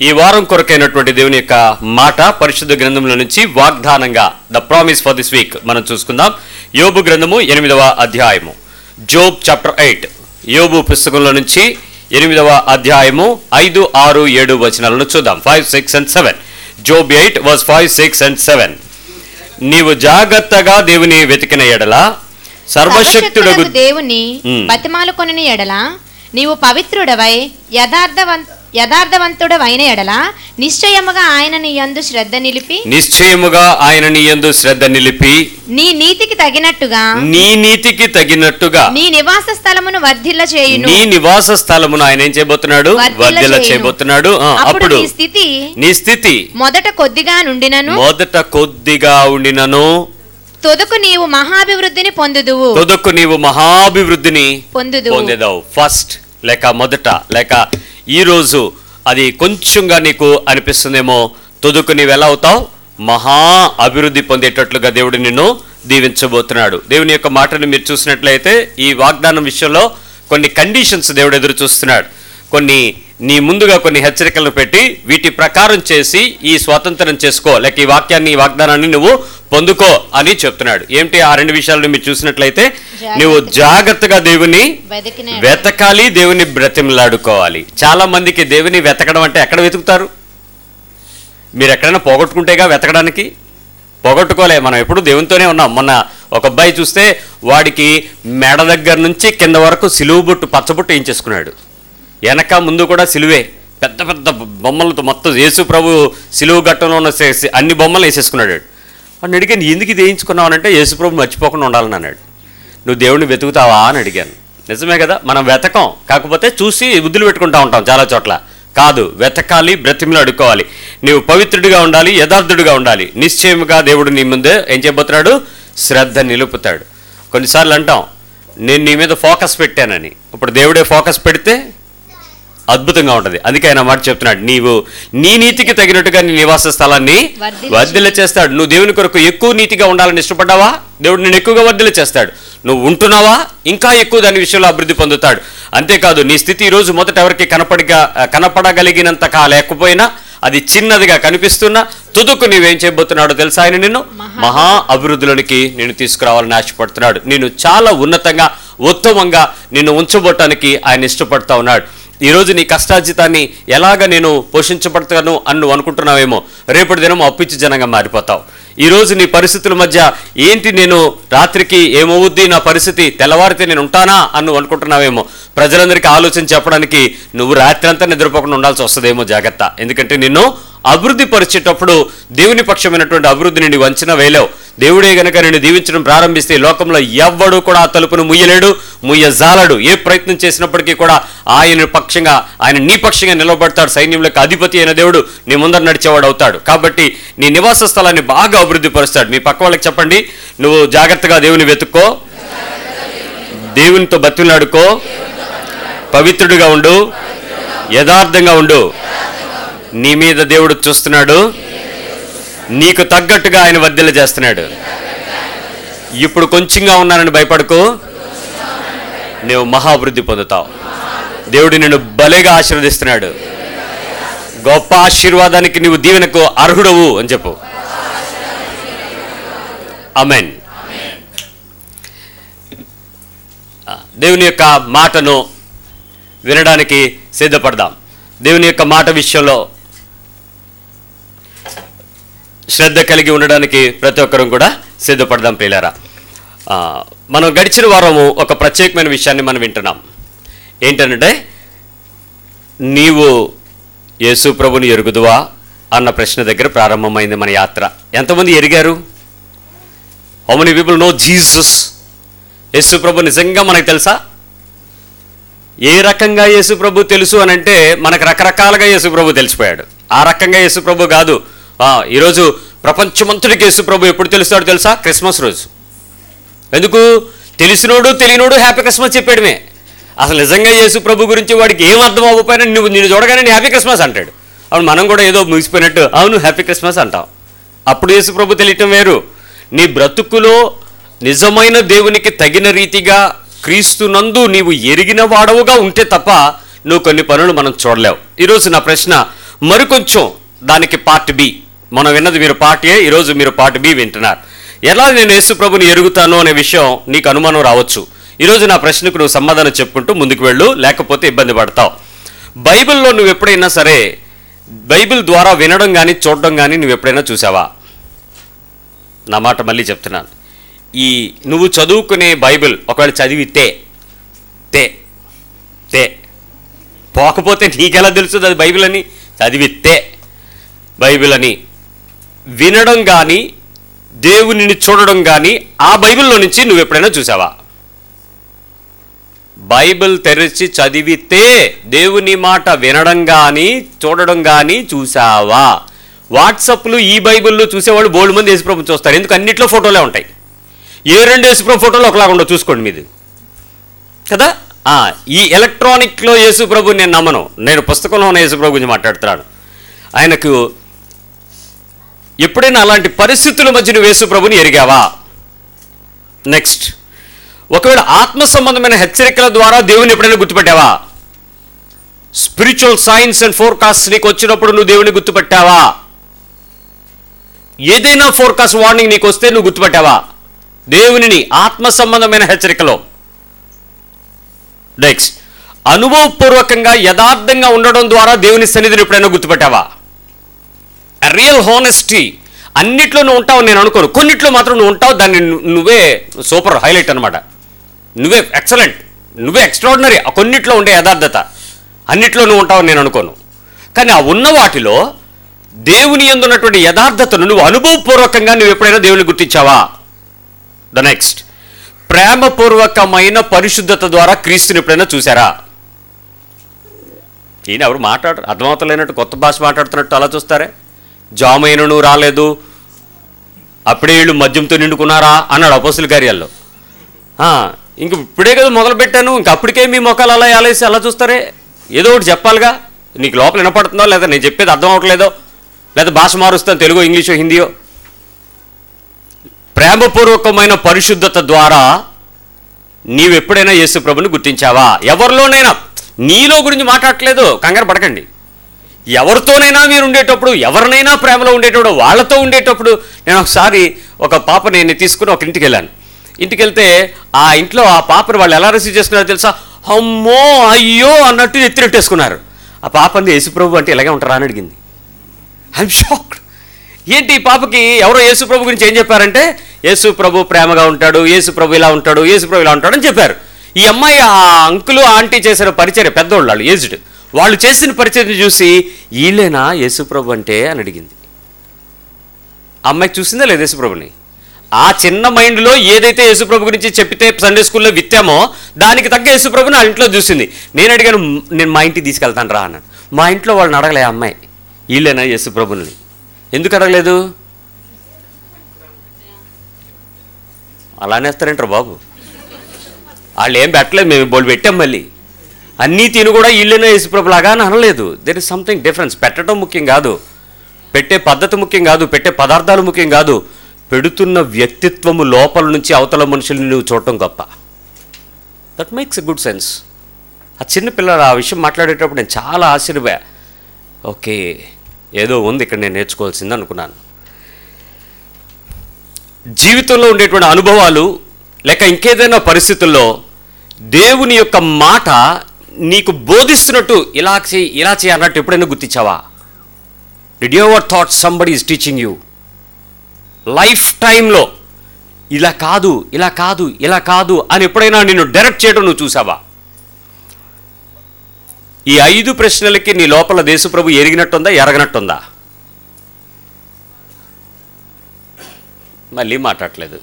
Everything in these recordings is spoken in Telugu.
ఈ వారం కొరకైనటువంటి దేవుని యొక్క మాట పరిశుద్ధ గ్రంథంలో నుంచి వాగ్దానంగా the promise for this week మనం చూసుకుందాం యోబు గ్రంథము ఎనిమిదవ అధ్యాయము జోబ్ చాప్టర్ ఎయిట్ యోబు పుస్తకంలో నుంచి ఎనిమిదవ అధ్యాయము ఐదు ఆరు ఏడు వచనాలను చూద్దాం five six and seven Job eight was five six and seven నీవు జాగ్రత్తగా దేవుని వెతికిన ఎడల సర్వశక్తుడగు సర్వశక్తుడగు దేవుని మ్. బతిమాలు కొనిన ఎడల నీవు పవిత్రుడవై యథార్థవం యథార్థవంతుడవైన ఎడల నిశ్చయముగా ఆయన నీ యందు శ్రద్ధ నిలిపి నిశ్చయముగా ఆయన నీ యందు శ్రద్ధ నిలిపి నీ నీతికి తగినట్టుగా నీ నీతికి తగినట్టుగా నీ నివాస స్థలమును వర్ధిల్ల చేయును నీ నివాస స్థలమును ఆయన ఏం చేయబోతున్నాడు వర్ధిల్ల వర్ధిల్ల చేయును. చేయబోతున్నాడు ఆ, అప్పుడు అప్పుడు నీ స్థితి నీ స్థితి మొదట కొద్దిగా నుండినను మొదట కొద్దిగా ఉండినను తొదకు నీవు మహాభివృద్ధిని పొందుదువు తొదకు నీవు మహాభివృద్ధిని పొందుదువు పొందేదావు ఫస్ట్ లేక మొదట లేక ఈ రోజు అది కొంచెంగా నీకు అనిపిస్తుందేమో తొదుకు నీవు ఎలా అవుతావు మహా అభివృద్ధి పొందేటట్లుగా దేవుడు నిన్ను దీవించబోతున్నాడు దేవుని యొక్క మాటను మీరు చూసినట్లయితే ఈ వాగ్దానం విషయంలో కొన్ని కండిషన్స్ దేవుడు ఎదురు చూస్తున్నాడు కొన్ని నీ ముందుగా కొన్ని హెచ్చరికలను పెట్టి వీటి ప్రకారం చేసి ఈ స్వాతంత్రం చేసుకో లేక ఈ వాక్యాన్ని ఈ వాగ్దానాన్ని నువ్వు పొందుకో అని చెప్తున్నాడు ఏమిటి ఆ రెండు విషయాలను మీరు చూసినట్లయితే నువ్వు జాగ్రత్తగా దేవుని వెతికిన వెతకాలి దేవుని బ్రతిమలాడుకోవాలి చాలా మందికి దేవుని వెతకడం అంటే ఎక్కడ వెతుకుతారు మీరు ఎక్కడైనా పోగొట్టుకుంటేగా వెతకడానికి పోగొట్టుకోలే మనం ఎప్పుడు దేవునితోనే ఉన్నాం మొన్న ఒక అబ్బాయి చూస్తే వాడికి మెడ దగ్గర నుంచి కింద వరకు సిలువు బుట్టు పచ్చబుట్టు ఏం చేసుకున్నాడు వెనక ముందు కూడా సిలువే పెద్ద పెద్ద బొమ్మలతో మొత్తం యేసు ప్రభు సిలువు ఘట్టంలో ఉన్న సే- సే- అన్ని బొమ్మలు వేసేసుకున్నాడు వాడిని అడిగాను ఎందుకు ఇది వేయించుకున్నావు అంటే యేసు ప్రభు మర్చిపోకుండా ఉండాలని అన్నాడు నువ్వు దేవుడిని వెతుకుతావా అని అడిగాను నిజమే కదా మనం వెతకం కాకపోతే చూసి బుద్ధులు పెట్టుకుంటా ఉంటాం చాలా చోట్ల కాదు వెతకాలి బ్రతిమలు అడుక్కోవాలి నీవు పవిత్రుడిగా ఉండాలి యథార్థుడిగా ఉండాలి నిశ్చయముగా దేవుడు నీ ముందే ఏం చేయబోతున్నాడు శ్రద్ధ నిలుపుతాడు కొన్నిసార్లు అంటాం నేను నీ మీద ఫోకస్ పెట్టానని ఇప్పుడు దేవుడే ఫోకస్ పెడితే అద్భుతంగా ఉంటుంది అందుకే ఆయన మాట చెప్తున్నాడు నీవు నీ నీతికి తగినట్టుగా నీ నివాస స్థలాన్ని వర్ధిల్ల వర్ధిల్ల చేస్తాడు నువ్వు దేవుని కొరకు ఎక్కువ నీతిగా ఉండాలని ఇష్టపడ్డావా దేవుడు నేను ఎక్కువగా వర్ధిల్ల చేస్తాడు నువ్వు ఉంటున్నావా ఇంకా ఎక్కువ దాని విషయంలో అభివృద్ధి పొందుతాడు అంతేకాదు నీ స్థితి ఈ రోజు మొదట ఎవరికి కనపడిగా కనపడగలిగినంత కా లేకపోయినా అది చిన్నదిగా కనిపిస్తున్నా తుదుకు నీవేం చేయబోతున్నాడో తెలుసా ఆయన నిన్ను మహా అభివృద్ధిలోనికి నేను తీసుకురావాలని ఆశపడుతున్నాడు నేను చాలా ఉన్నతంగా ఉత్తమంగా నిన్ను ఉంచబోటానికి ఆయన ఇష్టపడతా ఉన్నాడు ఈరోజు నీ కష్టార్జితాన్ని ఎలాగ నేను పోషించబడతాను అని నువ్వు అనుకుంటున్నావేమో రేపటి దినం అప్పిచ్చి జనంగా మారిపోతావు ఈరోజు నీ పరిస్థితుల మధ్య ఏంటి నేను రాత్రికి ఏమవుద్ది నా పరిస్థితి తెల్లవారితే నేను ఉంటానా అని నువ్వు అనుకుంటున్నావేమో ప్రజలందరికీ ఆలోచన చెప్పడానికి నువ్వు రాత్రి అంతా నిద్రపోకుండా ఉండాల్సి వస్తుందేమో జాగ్రత్త ఎందుకంటే నిన్ను అభివృద్ధి పరిచేటప్పుడు దేవుని పక్షమైనటువంటి అభివృద్ధిని నీవు అంచనా వేయలేవు దేవుడే గనక నేను దీవించడం ప్రారంభిస్తే ఈ లోకంలో ఎవ్వడు కూడా ఆ తలుపును ముయ్యలేడు ముయ్యజాలడు ఏ ప్రయత్నం చేసినప్పటికీ కూడా ఆయన పక్షంగా ఆయన నీ పక్షంగా నిలబడతాడు సైన్యంలోకి అధిపతి అయిన దేవుడు నీ ముందర నడిచేవాడు అవుతాడు కాబట్టి నీ నివాస స్థలాన్ని బాగా అభివృద్ధి పరుస్తాడు మీ పక్క వాళ్ళకి చెప్పండి నువ్వు జాగ్రత్తగా దేవుని వెతుక్కో దేవునితో బతులాడుకో పవిత్రుడిగా ఉండు యథార్థంగా ఉండు నీ మీద దేవుడు చూస్తున్నాడు నీకు తగ్గట్టుగా ఆయన వర్ధిల్ల చేస్తున్నాడు ఇప్పుడు కొంచెంగా ఉన్నానని భయపడకు నువ్వు మహాభివృద్ధి పొందుతావు దేవుడు నిన్ను భలేగా ఆశీర్వదిస్తున్నాడు గొప్ప ఆశీర్వాదానికి నువ్వు దీవెనకు అర్హుడవు అని చెప్పు అమెన్ దేవుని యొక్క మాటను వినడానికి సిద్ధపడదాం దేవుని యొక్క మాట విషయంలో శ్రద్ధ కలిగి ఉండడానికి ప్రతి ఒక్కరూ కూడా సిద్ధపడదాం ప్రియులారా ఆ, మనం గడిచిన వారము ఒక ప్రత్యేకమైన విషయాన్ని మనం వింటున్నాం ఏంటంటే నీవు యేసు ప్రభుని ఎరుగుదువా అన్న ప్రశ్న దగ్గర ప్రారంభమైంది మన యాత్ర ఎంతమంది ఎరిగారు how many people know Jesus యేసు ప్రభు నిజంగా మనకు తెలుసా ఏ రకంగా యేసు ప్రభు తెలుసు అని అంటే మనకు రకరకాలుగా యేసు ప్రభు తెలిసిపోయాడు ఆ రకంగా యేసు ప్రభు కాదు ఆ, ఈరోజు ప్రపంచమంతుడికి యేసు ప్రభు ఎప్పుడు తెలుస్తాడో తెలుసా క్రిస్మస్ రోజు ఎందుకు తెలిసినోడు తెలియనోడు హ్యాపీ క్రిస్మస్ చెప్పాడమే అసలు నిజంగా యేసు ప్రభు గురించి వాడికి ఏం అర్థం అవ్వకపోయినా నువ్వు నేను చూడగానే నీ హ్యాపీ క్రిస్మస్ అంటాడు అవును మనం కూడా ఏదో ముగిసిపోయినట్టు అవును హ్యాపీ క్రిస్మస్ అంటాం అప్పుడు యేసు ప్రభు తెలియటం వేరు నీ బ్రతుకులో నిజమైన దేవునికి తగిన రీతిగా క్రీస్తునందు నీవు ఎరిగిన వాడవుగా ఉంటే తప్ప నువ్వు కొన్ని పనులు మనం చూడలేవు ఈరోజు నా ప్రశ్న మరికొంచెం దానికి పార్ట్ బి మనం విన్నది మీరు పార్ట్ ఏ ఈరోజు మీరు పార్ట్ బి వింటున్నారు ఎలా నేను యేసు ప్రభుని ఎరుగుతాను అనే విషయం నీకు అనుమానం రావచ్చు ఈరోజు నా ప్రశ్నకు నువ్వు సమాధానం చెప్పుకుంటూ ముందుకు వెళ్ళు లేకపోతే ఇబ్బంది పడతావు బైబిల్లో నువ్వు ఎప్పుడైనా సరే బైబిల్ ద్వారా వినడం కానీ చూడడం కానీ నువ్వు ఎప్పుడైనా చూసావా నా మాట మళ్ళీ చెప్తున్నాను ఈ నువ్వు చదువుకునే బైబిల్ ఒకవేళ చదివితే తే తే పోకపోతే నీకెలా తెలుస్తుంది అది బైబిల్ అని చదివితే బైబిల్ అని వినడం కానీ దేవునిని చూడడం కానీ ఆ బైబిల్లో నుంచి నువ్వు ఎప్పుడైనా చూసావా బైబిల్ తెరిచి చదివితే దేవుని మాట వినడం కానీ చూడడం కానీ చూసావా వాట్సాప్లు ఈ బైబిల్లో చూసేవాళ్ళు బోల్డ్ మంది యేసుప్రభు చూస్తారు ఎందుకు అన్నిట్లో ఫోటోలే ఉంటాయి ఏ రెండు యేసుప్రభు ఫోటోలు ఒకలాగా ఉండవు చూసుకోండి మీది కదా ఆ, ఈ ఎలక్ట్రానిక్లో యేసుప్రభు నేను నమ్మను నేను పుస్తకంలో ఉన్న యేసుప్రభు గురించి మాట్లాడుతున్నాను ఆయనకు ఎప్పుడైనా అలాంటి పరిస్థితుల మధ్య నువ్వు యేసుప్రభుని ఎరిగావా నెక్స్ట్ ఒకవేళ ఆత్మ సంబంధమైన హెచ్చరికల ద్వారా దేవుని ఎప్పుడైనా గుర్తుపెట్టావా స్పిరిచువల్ సైన్స్ అండ్ ఫోర్కాస్ట్ నీకు వచ్చినప్పుడు నువ్వు దేవుని గుర్తుపెట్టావా ఏదైనా ఫోర్కాస్ట్ వార్నింగ్ నీకు వస్తే నువ్వు గుర్తుపెట్టావా దేవునిని ఆత్మ సంబంధమైన హెచ్చరికలో నెక్స్ట్ అనుభవపూర్వకంగా యథార్థంగా ఉండడం ద్వారా దేవుని సన్నిధిని ఎప్పుడైనా గుర్తుపెట్టావా రియల్ హానెస్టీ అన్నిట్లో నువ్వు ఉంటావు నేను అనుకోను కొన్నిట్లో మాత్రం నువ్వు ఉంటావు దాన్ని ను- నువ్వే సూపర్ హైలైట్ అనమాట నువ్వే ఎక్సలెంట్ నువ్వే ఎక్స్ట్రాడినరీ కొన్నిట్లో ఉండే యథార్థత అన్నిట్లో నువ్వు ఉంటావు నేను అనుకోను కానీ ఆ ఉన్న వాటిలో దేవుని ఎందున్నటువంటి యథార్థతను నువ్వు అనుభవపూర్వకంగా నువ్వు ఎప్పుడైనా దేవుని గుర్తించావా ద నెక్స్ట్ ప్రేమపూర్వకమైన పరిశుద్ధత ద్వారా క్రీస్తుని ఎప్పుడైనా చూసారా ఈయన ఎవరు మాట్లాడరు అర్థమవుతలేనట్టు కొత్త భాష మాట్లాడుతున్నట్టు అలా చూస్తారే జామైనను రాలేదు అప్పుడే వీళ్ళు మద్యంతో నిండుకున్నారా అన్నాడు అపోసుల కార్యాల్లో ఆ, ఇంక ఇప్పుడే కదా మొదలు పెట్టాను ఇంక అప్పటికే మీ మొక్కలు అలా ఆలేసి అలా చూస్తారే ఏదో ఒకటి చెప్పాలిగా నీకు లోపల వినపడుతుందో లేదా నేను చెప్పేది అర్థం అవట్లేదో లేదా భాష మారుస్తాను తెలుగు ఇంగ్లీషో హిందీయో ప్రేమపూర్వకమైన పరిశుద్ధత ద్వారా నీవెప్పుడైనా యేసు ప్రభుని గుర్తించావా ఎవరిలోనైనా నీలో గురించి మాట్లాడట్లేదు కంగారు పడకండి ఎవరితోనైనా మీరు ఉండేటప్పుడు ఎవరినైనా ప్రేమలో ఉండేటప్పుడు వాళ్ళతో ఉండేటప్పుడు నేను ఒకసారి ఒక పాప నేను తీసుకుని ఒక ఇంటికి వెళ్ళాను ఇంటికి వెళ్తే ఆ ఇంట్లో ఆ పాపను వాళ్ళు ఎలా రిసీవ్ చేసుకున్నారో తెలుసా అమ్మో అయ్యో అన్నట్టు ఎత్తినట్టేసుకున్నారు ఆ పాప అంది యేసుప్రభు అంటే ఇలాగే ఉంటారా అని అడిగింది ఐఎమ్ షాక్డ్ ఏంటి ఈ పాపకి ఎవరో యేసు ప్రభు గురించి ఏం చెప్పారంటే యేసు ప్రభు ప్రేమగా ఉంటాడు యేసు ప్రభు ఇలా ఉంటాడు యేసు ప్రభు ఇలా ఉంటాడు అని చెప్పారు ఈ అమ్మాయి ఆ అంకులు ఆంటీ చేసిన పరిచర్య పెద్దోళ్ళు వాళ్ళు ఏజ్డ్ వాళ్ళు చేసిన పరిచర్య చూసి వీళ్ళేనా యేసు ప్రభు అంటే అని అడిగింది ఆ అమ్మాయి చూసిందా లేదు యేసుప్రభుని ఆ చిన్న మైండ్లో ఏదైతే యేసుప్రభు గురించి చెప్పితే సండే స్కూల్లో విత్తామో దానికి తగ్గ యేసుప్రభుని ఆ ఇంట్లో చూసింది నేను అడిగాను "మ్, నేను మా ఇంటికి తీసుకెళ్తాను రా అన్నాను మా ఇంట్లో వాళ్ళని అడగలే ఆ అమ్మాయి వీళ్ళేనా యేసుప్రభుని ఎందుకు అడగలేదు అలానే వేస్తారంటారు బాబు వాళ్ళు ఏం పెట్టలేదు మేము బోల్ పెట్టాం మళ్ళీ అన్నీ తిని కూడా ఇల్లునే యేసుప్రభులాగా అని అనలేదు దెర్ ఇస్ సంథింగ్ డిఫరెన్స్ పెట్టడం ముఖ్యం కాదు పెట్టే పద్ధతి ముఖ్యం కాదు పెట్టే పదార్థాలు ముఖ్యం కాదు పెడుతున్న వ్యక్తిత్వము లోపల నుంచి అవతల మనుషుల్ని నువ్వు చూడటం గొప్ప that makes a good sense ఆ చిన్న పిల్లలు ఆ విషయం మాట్లాడేటప్పుడు నేను చాలా ఆశ్చర్యపోయా ఓకే ఏదో ఉంది ఇక్కడ నేను నేర్చుకోవాల్సింది అనుకున్నాను జీవితంలో ఉండేటువంటి అనుభవాలు లేక ఇంకేదైనా పరిస్థితుల్లో దేవుని యొక్క మాట నీకు బోధిస్తున్నట్టు ఇలా చేయి ఇలా చేయి అన్నట్టు ఎప్పుడైనా గుర్తించావా did you ever thought somebody is teaching you life టైంలో ఇలా కాదు ఇలా కాదు ఇలా కాదు అని ఎప్పుడైనా నిన్ను డైరెక్ట్ చేయడం నువ్వు చూసావా ఈ ఐదు ప్రశ్నలకి నీ లోపల దేశప్రభు ఎరిగినట్టుందా ఎరగనట్టుందా మళ్ళీ మాట్లాడలేదు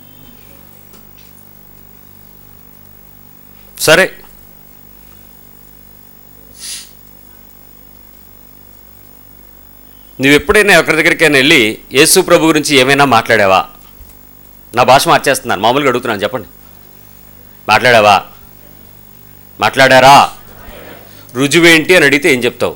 సరే నువ్వు ఎప్పుడైనా ఒకరి దగ్గరికైనా వెళ్ళి యేసు ప్రభు గురించి ఏమైనా మాట్లాడావా నా భాష మార్చేస్తున్నాను మామూలుగా అడుగుతున్నాను చెప్పండి మాట్లాడావా మాట్లాడారా రుజువేంటి అని అడిగితే ఏం చెప్తావు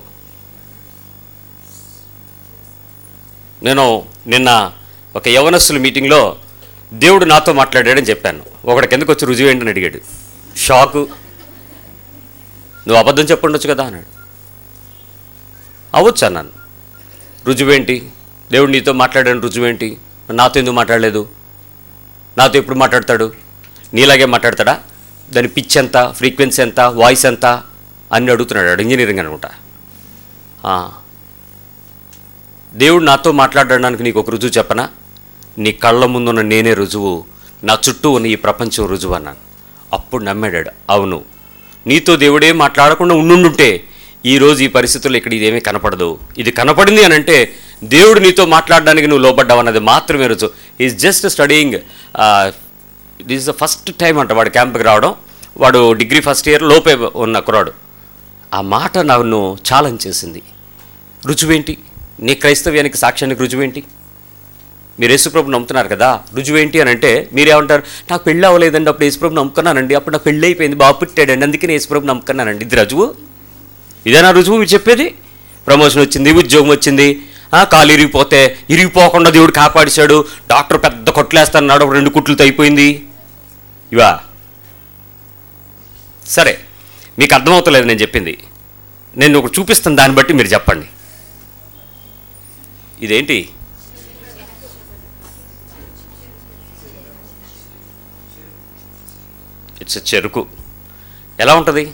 నేను నిన్న ఒక యవనస్తుల మీటింగ్లో దేవుడు నాతో మాట్లాడాడని చెప్పాను ఒకటి కిందకు వచ్చి రుజువు ఏంటని అడిగాడు షాకు నువ్వు అబద్ధం చెప్పుండొచ్చు కదా అన్నాడు అవ్వచ్చు అన్నాను రుజువేంటి దేవుడు నీతో మాట్లాడాను రుజువేంటి నాతో ఎందుకు మాట్లాడలేదు నాతో ఎప్పుడు మాట్లాడతాడు నీలాగే మాట్లాడతాడా దాని పిచ్ ఎంత ఫ్రీక్వెన్సీ ఎంత వాయిస్ ఎంత అన్ని అడుగుతున్నాడు వాడు ఇంజనీరింగ్ అనుకుంటా ఆ. దేవుడు నాతో మాట్లాడడానికి నీకు ఒక రుజువు చెప్పనా నీ కళ్ళ ముందున్న నేనే రుజువు నా చుట్టూ ఉన్న ఈ ప్రపంచం రుజువు అన్నాను అప్పుడు నమ్మాడాడు అవును నీతో దేవుడే మాట్లాడకుండా ఉండుంటే ఈరోజు ఈ పరిస్థితుల్లో ఇక్కడ ఇదేమీ కనపడదు ఇది కనపడింది అని అంటే దేవుడు నీతో మాట్లాడడానికి నువ్వు లోపడ్డావు అన్నది మాత్రమే రుజువు is just studying it is the first time అంట వాడు క్యాంప్కి రావడం వాడు డిగ్రీ ఫస్ట్ ఇయర్ లోపే ఉన్న కురాడు ఆ మాట నన్ను ఛాలెంజ్ చేసింది రుజువేంటి నీ క్రైస్తవ్యానికి సాక్ష్యానికి రుజువేంటి మీరు యేసుప్రభు నమ్ముతున్నారు కదా రుజువేంటి అని అంటే మీరేమంటారు నాకు పెళ్ళి అవ్వలేదండి అప్పుడు యేసుప్రభు నమ్ముకున్నానండి అప్పుడు నాకు పెళ్ళి అయిపోయింది బాబు పుట్టాడండి అందుకే నేను యేసుప్రభు నమ్ముకున్నానండి ఇది రుజువు ఇదేనా రుజువు మీరు చెప్పేది ప్రమోషన్ వచ్చింది ఉద్యోగం వచ్చింది ఆ, కాలు ఇరిగిపోతే ఇరిగిపోకుండా దేవుడు కాపాడిశాడు డాక్టర్ పెద్ద కొట్లేస్తాడు రెండు కుట్లతో అయిపోయింది ఇవా సరే మీకు అర్థమవుతలేదు నేను చెప్పింది నేను ఒకటి చూపిస్తాను దాన్ని బట్టి మీరు చెప్పండి ఇదేంటి ఇట్స్ చెరుకు ఎలా ఉంటుంది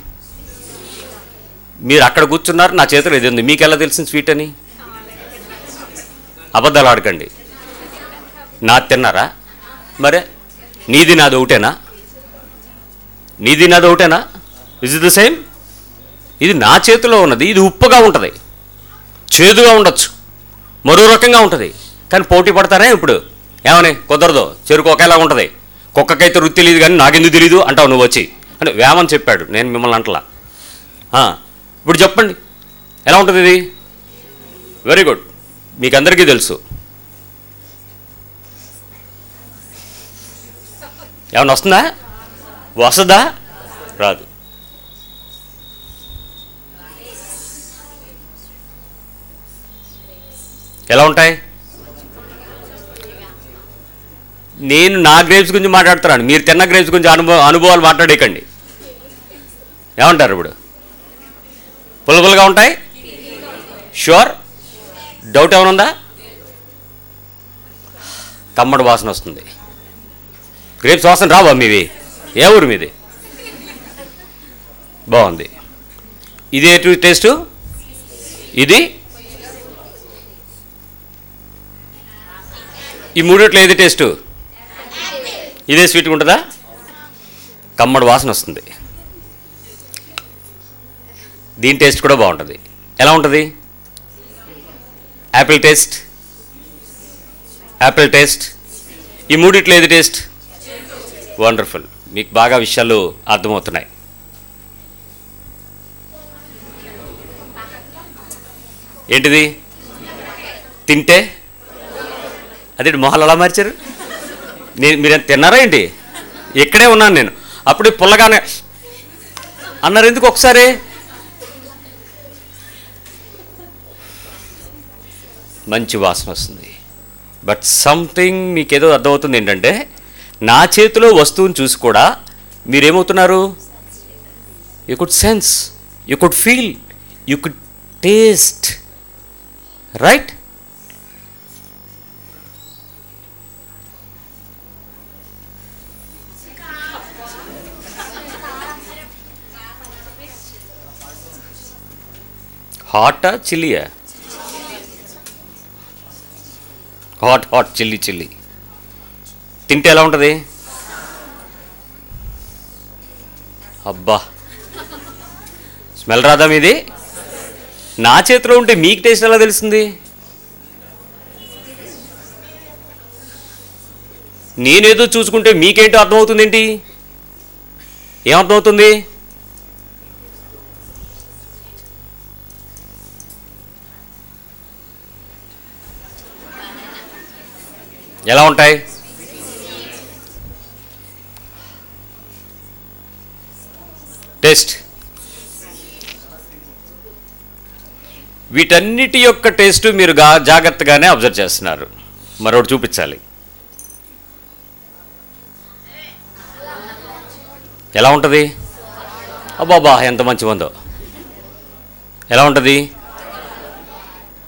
మీరు అక్కడ కూర్చున్నారు నా చేతిలో ఇది ఉంది మీకు ఎలా తెలిసింది స్వీట్ అని అబద్ధాలు ఆడకండి నా తిన్నారా మరే నీది నాది ఒకటేనా నీది నాది ఒకటేనా ఇజ్ ద సేమ్ ఇది నా చేతిలో ఉన్నది ఇది ఉప్పుగా ఉంటుంది చేదుగా ఉండొచ్చు మరో రకంగా ఉంటుంది కానీ పోటీ పడతానే ఇప్పుడు ఏమని కుదరదు చెరుకు ఒకేలా ఉంటుంది కుక్కకైతే రుచి తెలియదు కానీ నాకెందుకు తెలియదు అంటావు నువ్వు వచ్చి అంటే వేమని చెప్పాడు నేను మిమ్మల్ని అంటలా ఆ, ఇప్పుడు చెప్పండి ఎలా ఉంటుంది ఇది వెరీ గుడ్ మీకు అందరికీ తెలుసు ఏమన్నా వస్తుందా వస్తుందా రాదు ఎలా ఉంటాయి నేను నా గ్రేప్స్ గురించి మాట్లాడుతున్నాను మీరు తిన్న గ్రేప్స్ గురించి అనుభవ అనుభవాలు మాట్లాడేకండి ఏమంటారు ఇప్పుడు పులపులుగా ఉంటాయి షూర్ డౌట్ ఏమైనా ఉందా కమ్మడి వాసన వస్తుంది గ్రేప్స్ వాసన రావా మీవి ఏ ఊరు మీది బాగుంది ఇది ఎటు టేస్టు ఇది ఈ మూడిట్లో ఏది టేస్టు ఇదే స్వీట్గా ఉంటుందా కమ్మడి వాసన వస్తుంది దీని టేస్ట్ కూడా బాగుంటుంది ఎలా ఉంటుంది యాపిల్ టేస్ట్ యాపిల్ టేస్ట్ ఈ మూడిట్లో ఏది టేస్ట్ వండర్ఫుల్ మీకు బాగా విషయాలు అర్థమవుతున్నాయి ఏంటిది తింటే అదే మొహాలు అలా మార్చారు నేను మీరు తిన్నారా ఏంటి ఇక్కడే ఉన్నాను నేను అప్పుడు పుల్లగానే అన్నారు ఎందుకు ఒకసారి మంచి వాసన వస్తుంది బట్ సంథింగ్ మీకు ఏదో అర్థమవుతుంది ఏంటంటే నా చేతిలో వస్తువుని చూసి కూడా మీరేమవుతున్నారు you could sense you could feel you could taste right హాటా చిల్లీయా హాట్ హాట్ చిల్లీ చిల్లీ తింటే ఎలా ఉంటుంది అబ్బా స్మెల్ రాదా మీది నా చేతిలో ఉంటే మీకు టేస్ట్ ఎలా తెలుస్తుంది నేనేదో చూసుకుంటే మీకేంటో అర్థమవుతుంది ఏంటి ఏమర్థమవుతుంది ఎలా ఉంటాయి టేస్ట్ వీటన్నిటి యొక్క టేస్ట్ మీరు గా జాగ్రత్తగానే అబ్జర్వ్ చేస్తున్నారు మరొకటి చూపించాలి ఎలా ఉంటుంది అబ్బాబా ఎంత మంచి ఉందో ఎలా ఉంటుంది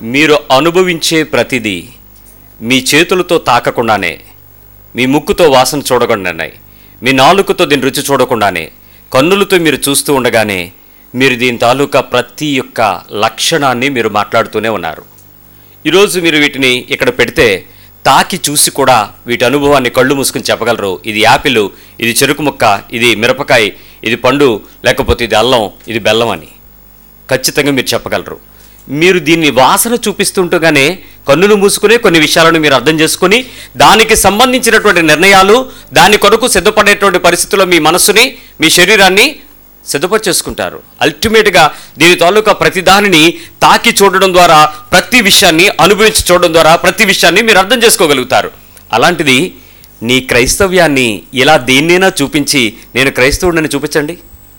మీరు అనుభవించే ప్రతిదీ మీ చేతులతో తాకకుండానే మీ ముక్కుతో వాసన చూడకుండానే మీ నాలుకతో దీని రుచి చూడకుండానే కన్నులతో మీరు చూస్తూ ఉండగానే మీరు దీని తాలూకా ప్రతి ఒక్క లక్షణాన్ని మీరు మాట్లాడుతూనే ఉన్నారు ఈరోజు మీరు వీటిని ఇక్కడ పెడితే తాకి చూసి కూడా వీటి అనుభవాన్ని కళ్ళు మూసుకుని చెప్పగలరు ఇది యాపిల్ ఇది చెరుకు ముక్క ఇది మిరపకాయ ఇది పండు లేకపోతే ఇది అల్లం ఇది బెల్లం అని ఖచ్చితంగా మీరు చెప్పగలరు మీరు దీన్ని వాసన చూపిస్తుండగానే కన్నులు మూసుకునే కొన్ని విషయాలను మీరు అర్థం చేసుకుని దానికి సంబంధించినటువంటి నిర్ణయాలు దాని కొరకు సిద్ధపడేటువంటి పరిస్థితుల్లో మీ మనస్సుని మీ శరీరాన్ని సిద్ధపరిచేసుకుంటారు అల్టిమేట్గా దీని తాలూకా ప్రతి దానిని తాకి చూడడం ద్వారా ప్రతి విషయాన్ని అనుభవించి చూడడం ద్వారా ప్రతి విషయాన్ని మీరు అర్థం చేసుకోగలుగుతారు అలాంటిది నీ క్రైస్తవ్యాన్ని ఇలా దేన్నైనా చూపించి నేను క్రైస్తవుడిని చూపించండి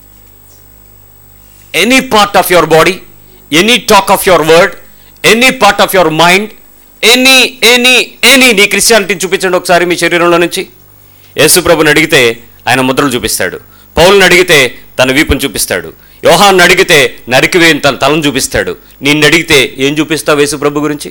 any part of your body any talk of your word any part of your mind any any any నీ క్రిస్టియానిటీని చూపించండి ఒకసారి మీ శరీరంలో నుంచి యేసుప్రభుని అడిగితే ఆయన ముద్రలు చూపిస్తాడు పౌలను అడిగితే తన వీపును చూపిస్తాడు యోహాన్ని అడిగితే నరికివేయని తన తలను చూపిస్తాడు నిన్ను అడిగితే ఏం చూపిస్తావు యేసుప్రభు గురించి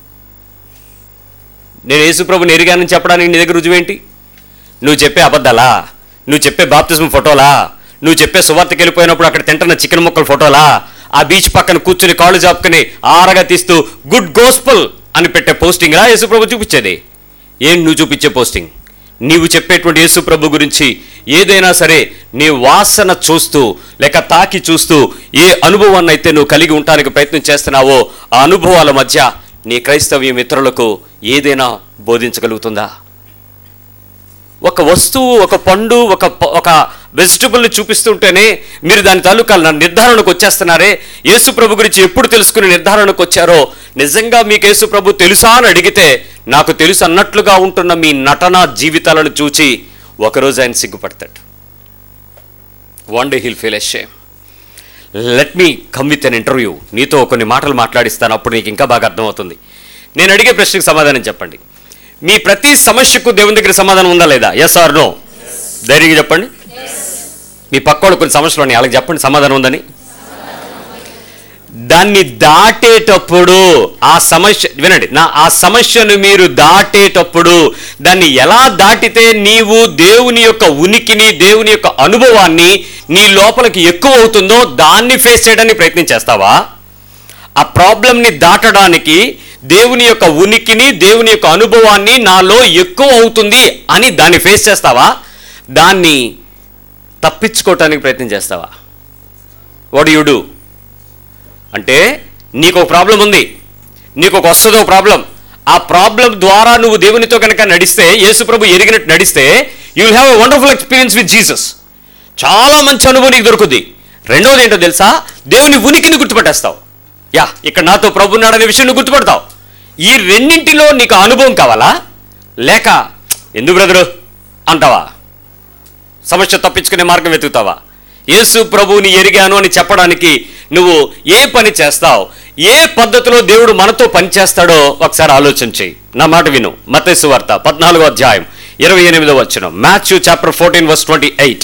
నేను యేసుప్రభుని ఎరిగానని చెప్పడానికి నీ దగ్గర రుజువేంటి నువ్వు చెప్పే అబద్ధాలా నువ్వు చెప్పే బాప్తిజం ఫోటోలా నువ్వు చెప్పే సువార్తకి వెళ్ళిపోయినప్పుడు అక్కడ తింటున్న చికెన్ ముక్కల ఫోటోలా ఆ బీచ్ పక్కన కూర్చుని కాళ్ళు చాపుకుని ఆరగా తీస్తూ గుడ్ గోస్పుల్ అని పెట్టే పోస్టింగ్ రా యేసుప్రభు చూపించేది ఏం నువ్వు చూపించే పోస్టింగ్ నీవు చెప్పేటువంటి యేసుప్రభు గురించి ఏదైనా సరే నీ వాసన చూస్తూ లేక తాకి చూస్తూ ఏ అనుభవాన్ని అయితే నువ్వు కలిగి ఉండటానికి ప్రయత్నం చేస్తున్నావో ఆ అనుభవాల మధ్య నీ క్రైస్తవ్యం ఇతరులకు ఏదైనా బోధించగలుగుతుందా ఒక వస్తువు ఒక పండు ఒక ప- ఒక వెజిటబుల్ని చూపిస్తుంటేనే మీరు దాని తాలూకా న- నిర్ధారణకు వచ్చేస్తున్నారే యేసు ప్రభు గురించి ఎప్పుడు తెలుసుకుని నిర్ధారణకు వచ్చారో నిజంగా మీకు యేసు ప్రభు తెలుసా అని అడిగితే నాకు తెలుసు అన్నట్లుగా ఉంటున్న మీ నటన జీవితాలను చూచి ఒకరోజు ఆయన సిగ్గుపడతాడు one day he'll feel a shame let me come with an interview నీతో కొన్ని మాటలు మాట్లాడిస్తాను అప్పుడు నీకు ఇంకా బాగా అర్థమవుతుంది నేను అడిగే ప్రశ్నకు సమాధానం చెప్పండి మీ ప్రతి సమస్యకు దేవుని దగ్గర సమాధానం ఉందా లేదా ఎస్ ఆర్ నో ధైర్యంగా చెప్పండి మీ పక్కోళ్ళు కొన్ని సమస్యలు ఉన్నాయి వాళ్ళకి చెప్పండి సమాధానం ఉందని దాన్ని దాటేటప్పుడు ఆ సమస్య వినండి నా ఆ సమస్యను మీరు దాటేటప్పుడు దాన్ని ఎలా దాటితే నీవు దేవుని యొక్క ఉనికిని దేవుని యొక్క అనుభవాన్ని నీ లోపలికి ఎక్కువ అవుతుందో దాన్ని ఫేస్ చేయడానికి ప్రయత్నం చేస్తావా ఆ ప్రాబ్లంని దాటడానికి దేవుని యొక్క ఉనికిని దేవుని యొక్క అనుభవాన్ని నాలో ఎక్కువ అవుతుంది అని దాన్ని ఫేస్ చేస్తావా దాన్ని తప్పించుకోవటానికి ప్రయత్నం చేస్తావా వాట్ యు డూ అంటే నీకు ఒక ప్రాబ్లం ఉంది నీకు ఒక వస్తుంది ఒక ప్రాబ్లం ఆ ప్రాబ్లం ద్వారా నువ్వు దేవునితో కనుక నడిస్తే యేసుప్రభు ఎరిగినట్టు నడిస్తే you will have a wonderful experience with Jesus చాలా మంచి అనుభవం నీకు దొరుకుతుంది రెండవది ఏంటో తెలుసా దేవుని ఉనికిని గుర్తుపట్టేస్తావు యా ఇక్కడ నాతో ప్రభు ఉన్నాడనే విషయం నువ్వు గుర్తుపడతావు ఈ రెండింటిలో నీకు ఆ అనుభవం కావాలా లేక ఎందుకు బ్రదరు అంటావా సమస్య తప్పించుకునే మార్గం వెతుకుతావా యేసు ప్రభువుని ఎరిగాను అని చెప్పడానికి నువ్వు ఏ పని చేస్తావు ఏ పద్ధతిలో దేవుడు మనతో పని చేస్తాడో ఒకసారి ఆలోచన చెయ్యి నా మాట విను మతేసు వార్త పద్నాలుగో అధ్యాయం ఇరవై ఎనిమిదో వచ్చిన Matthew chapter fourteen verse twenty eight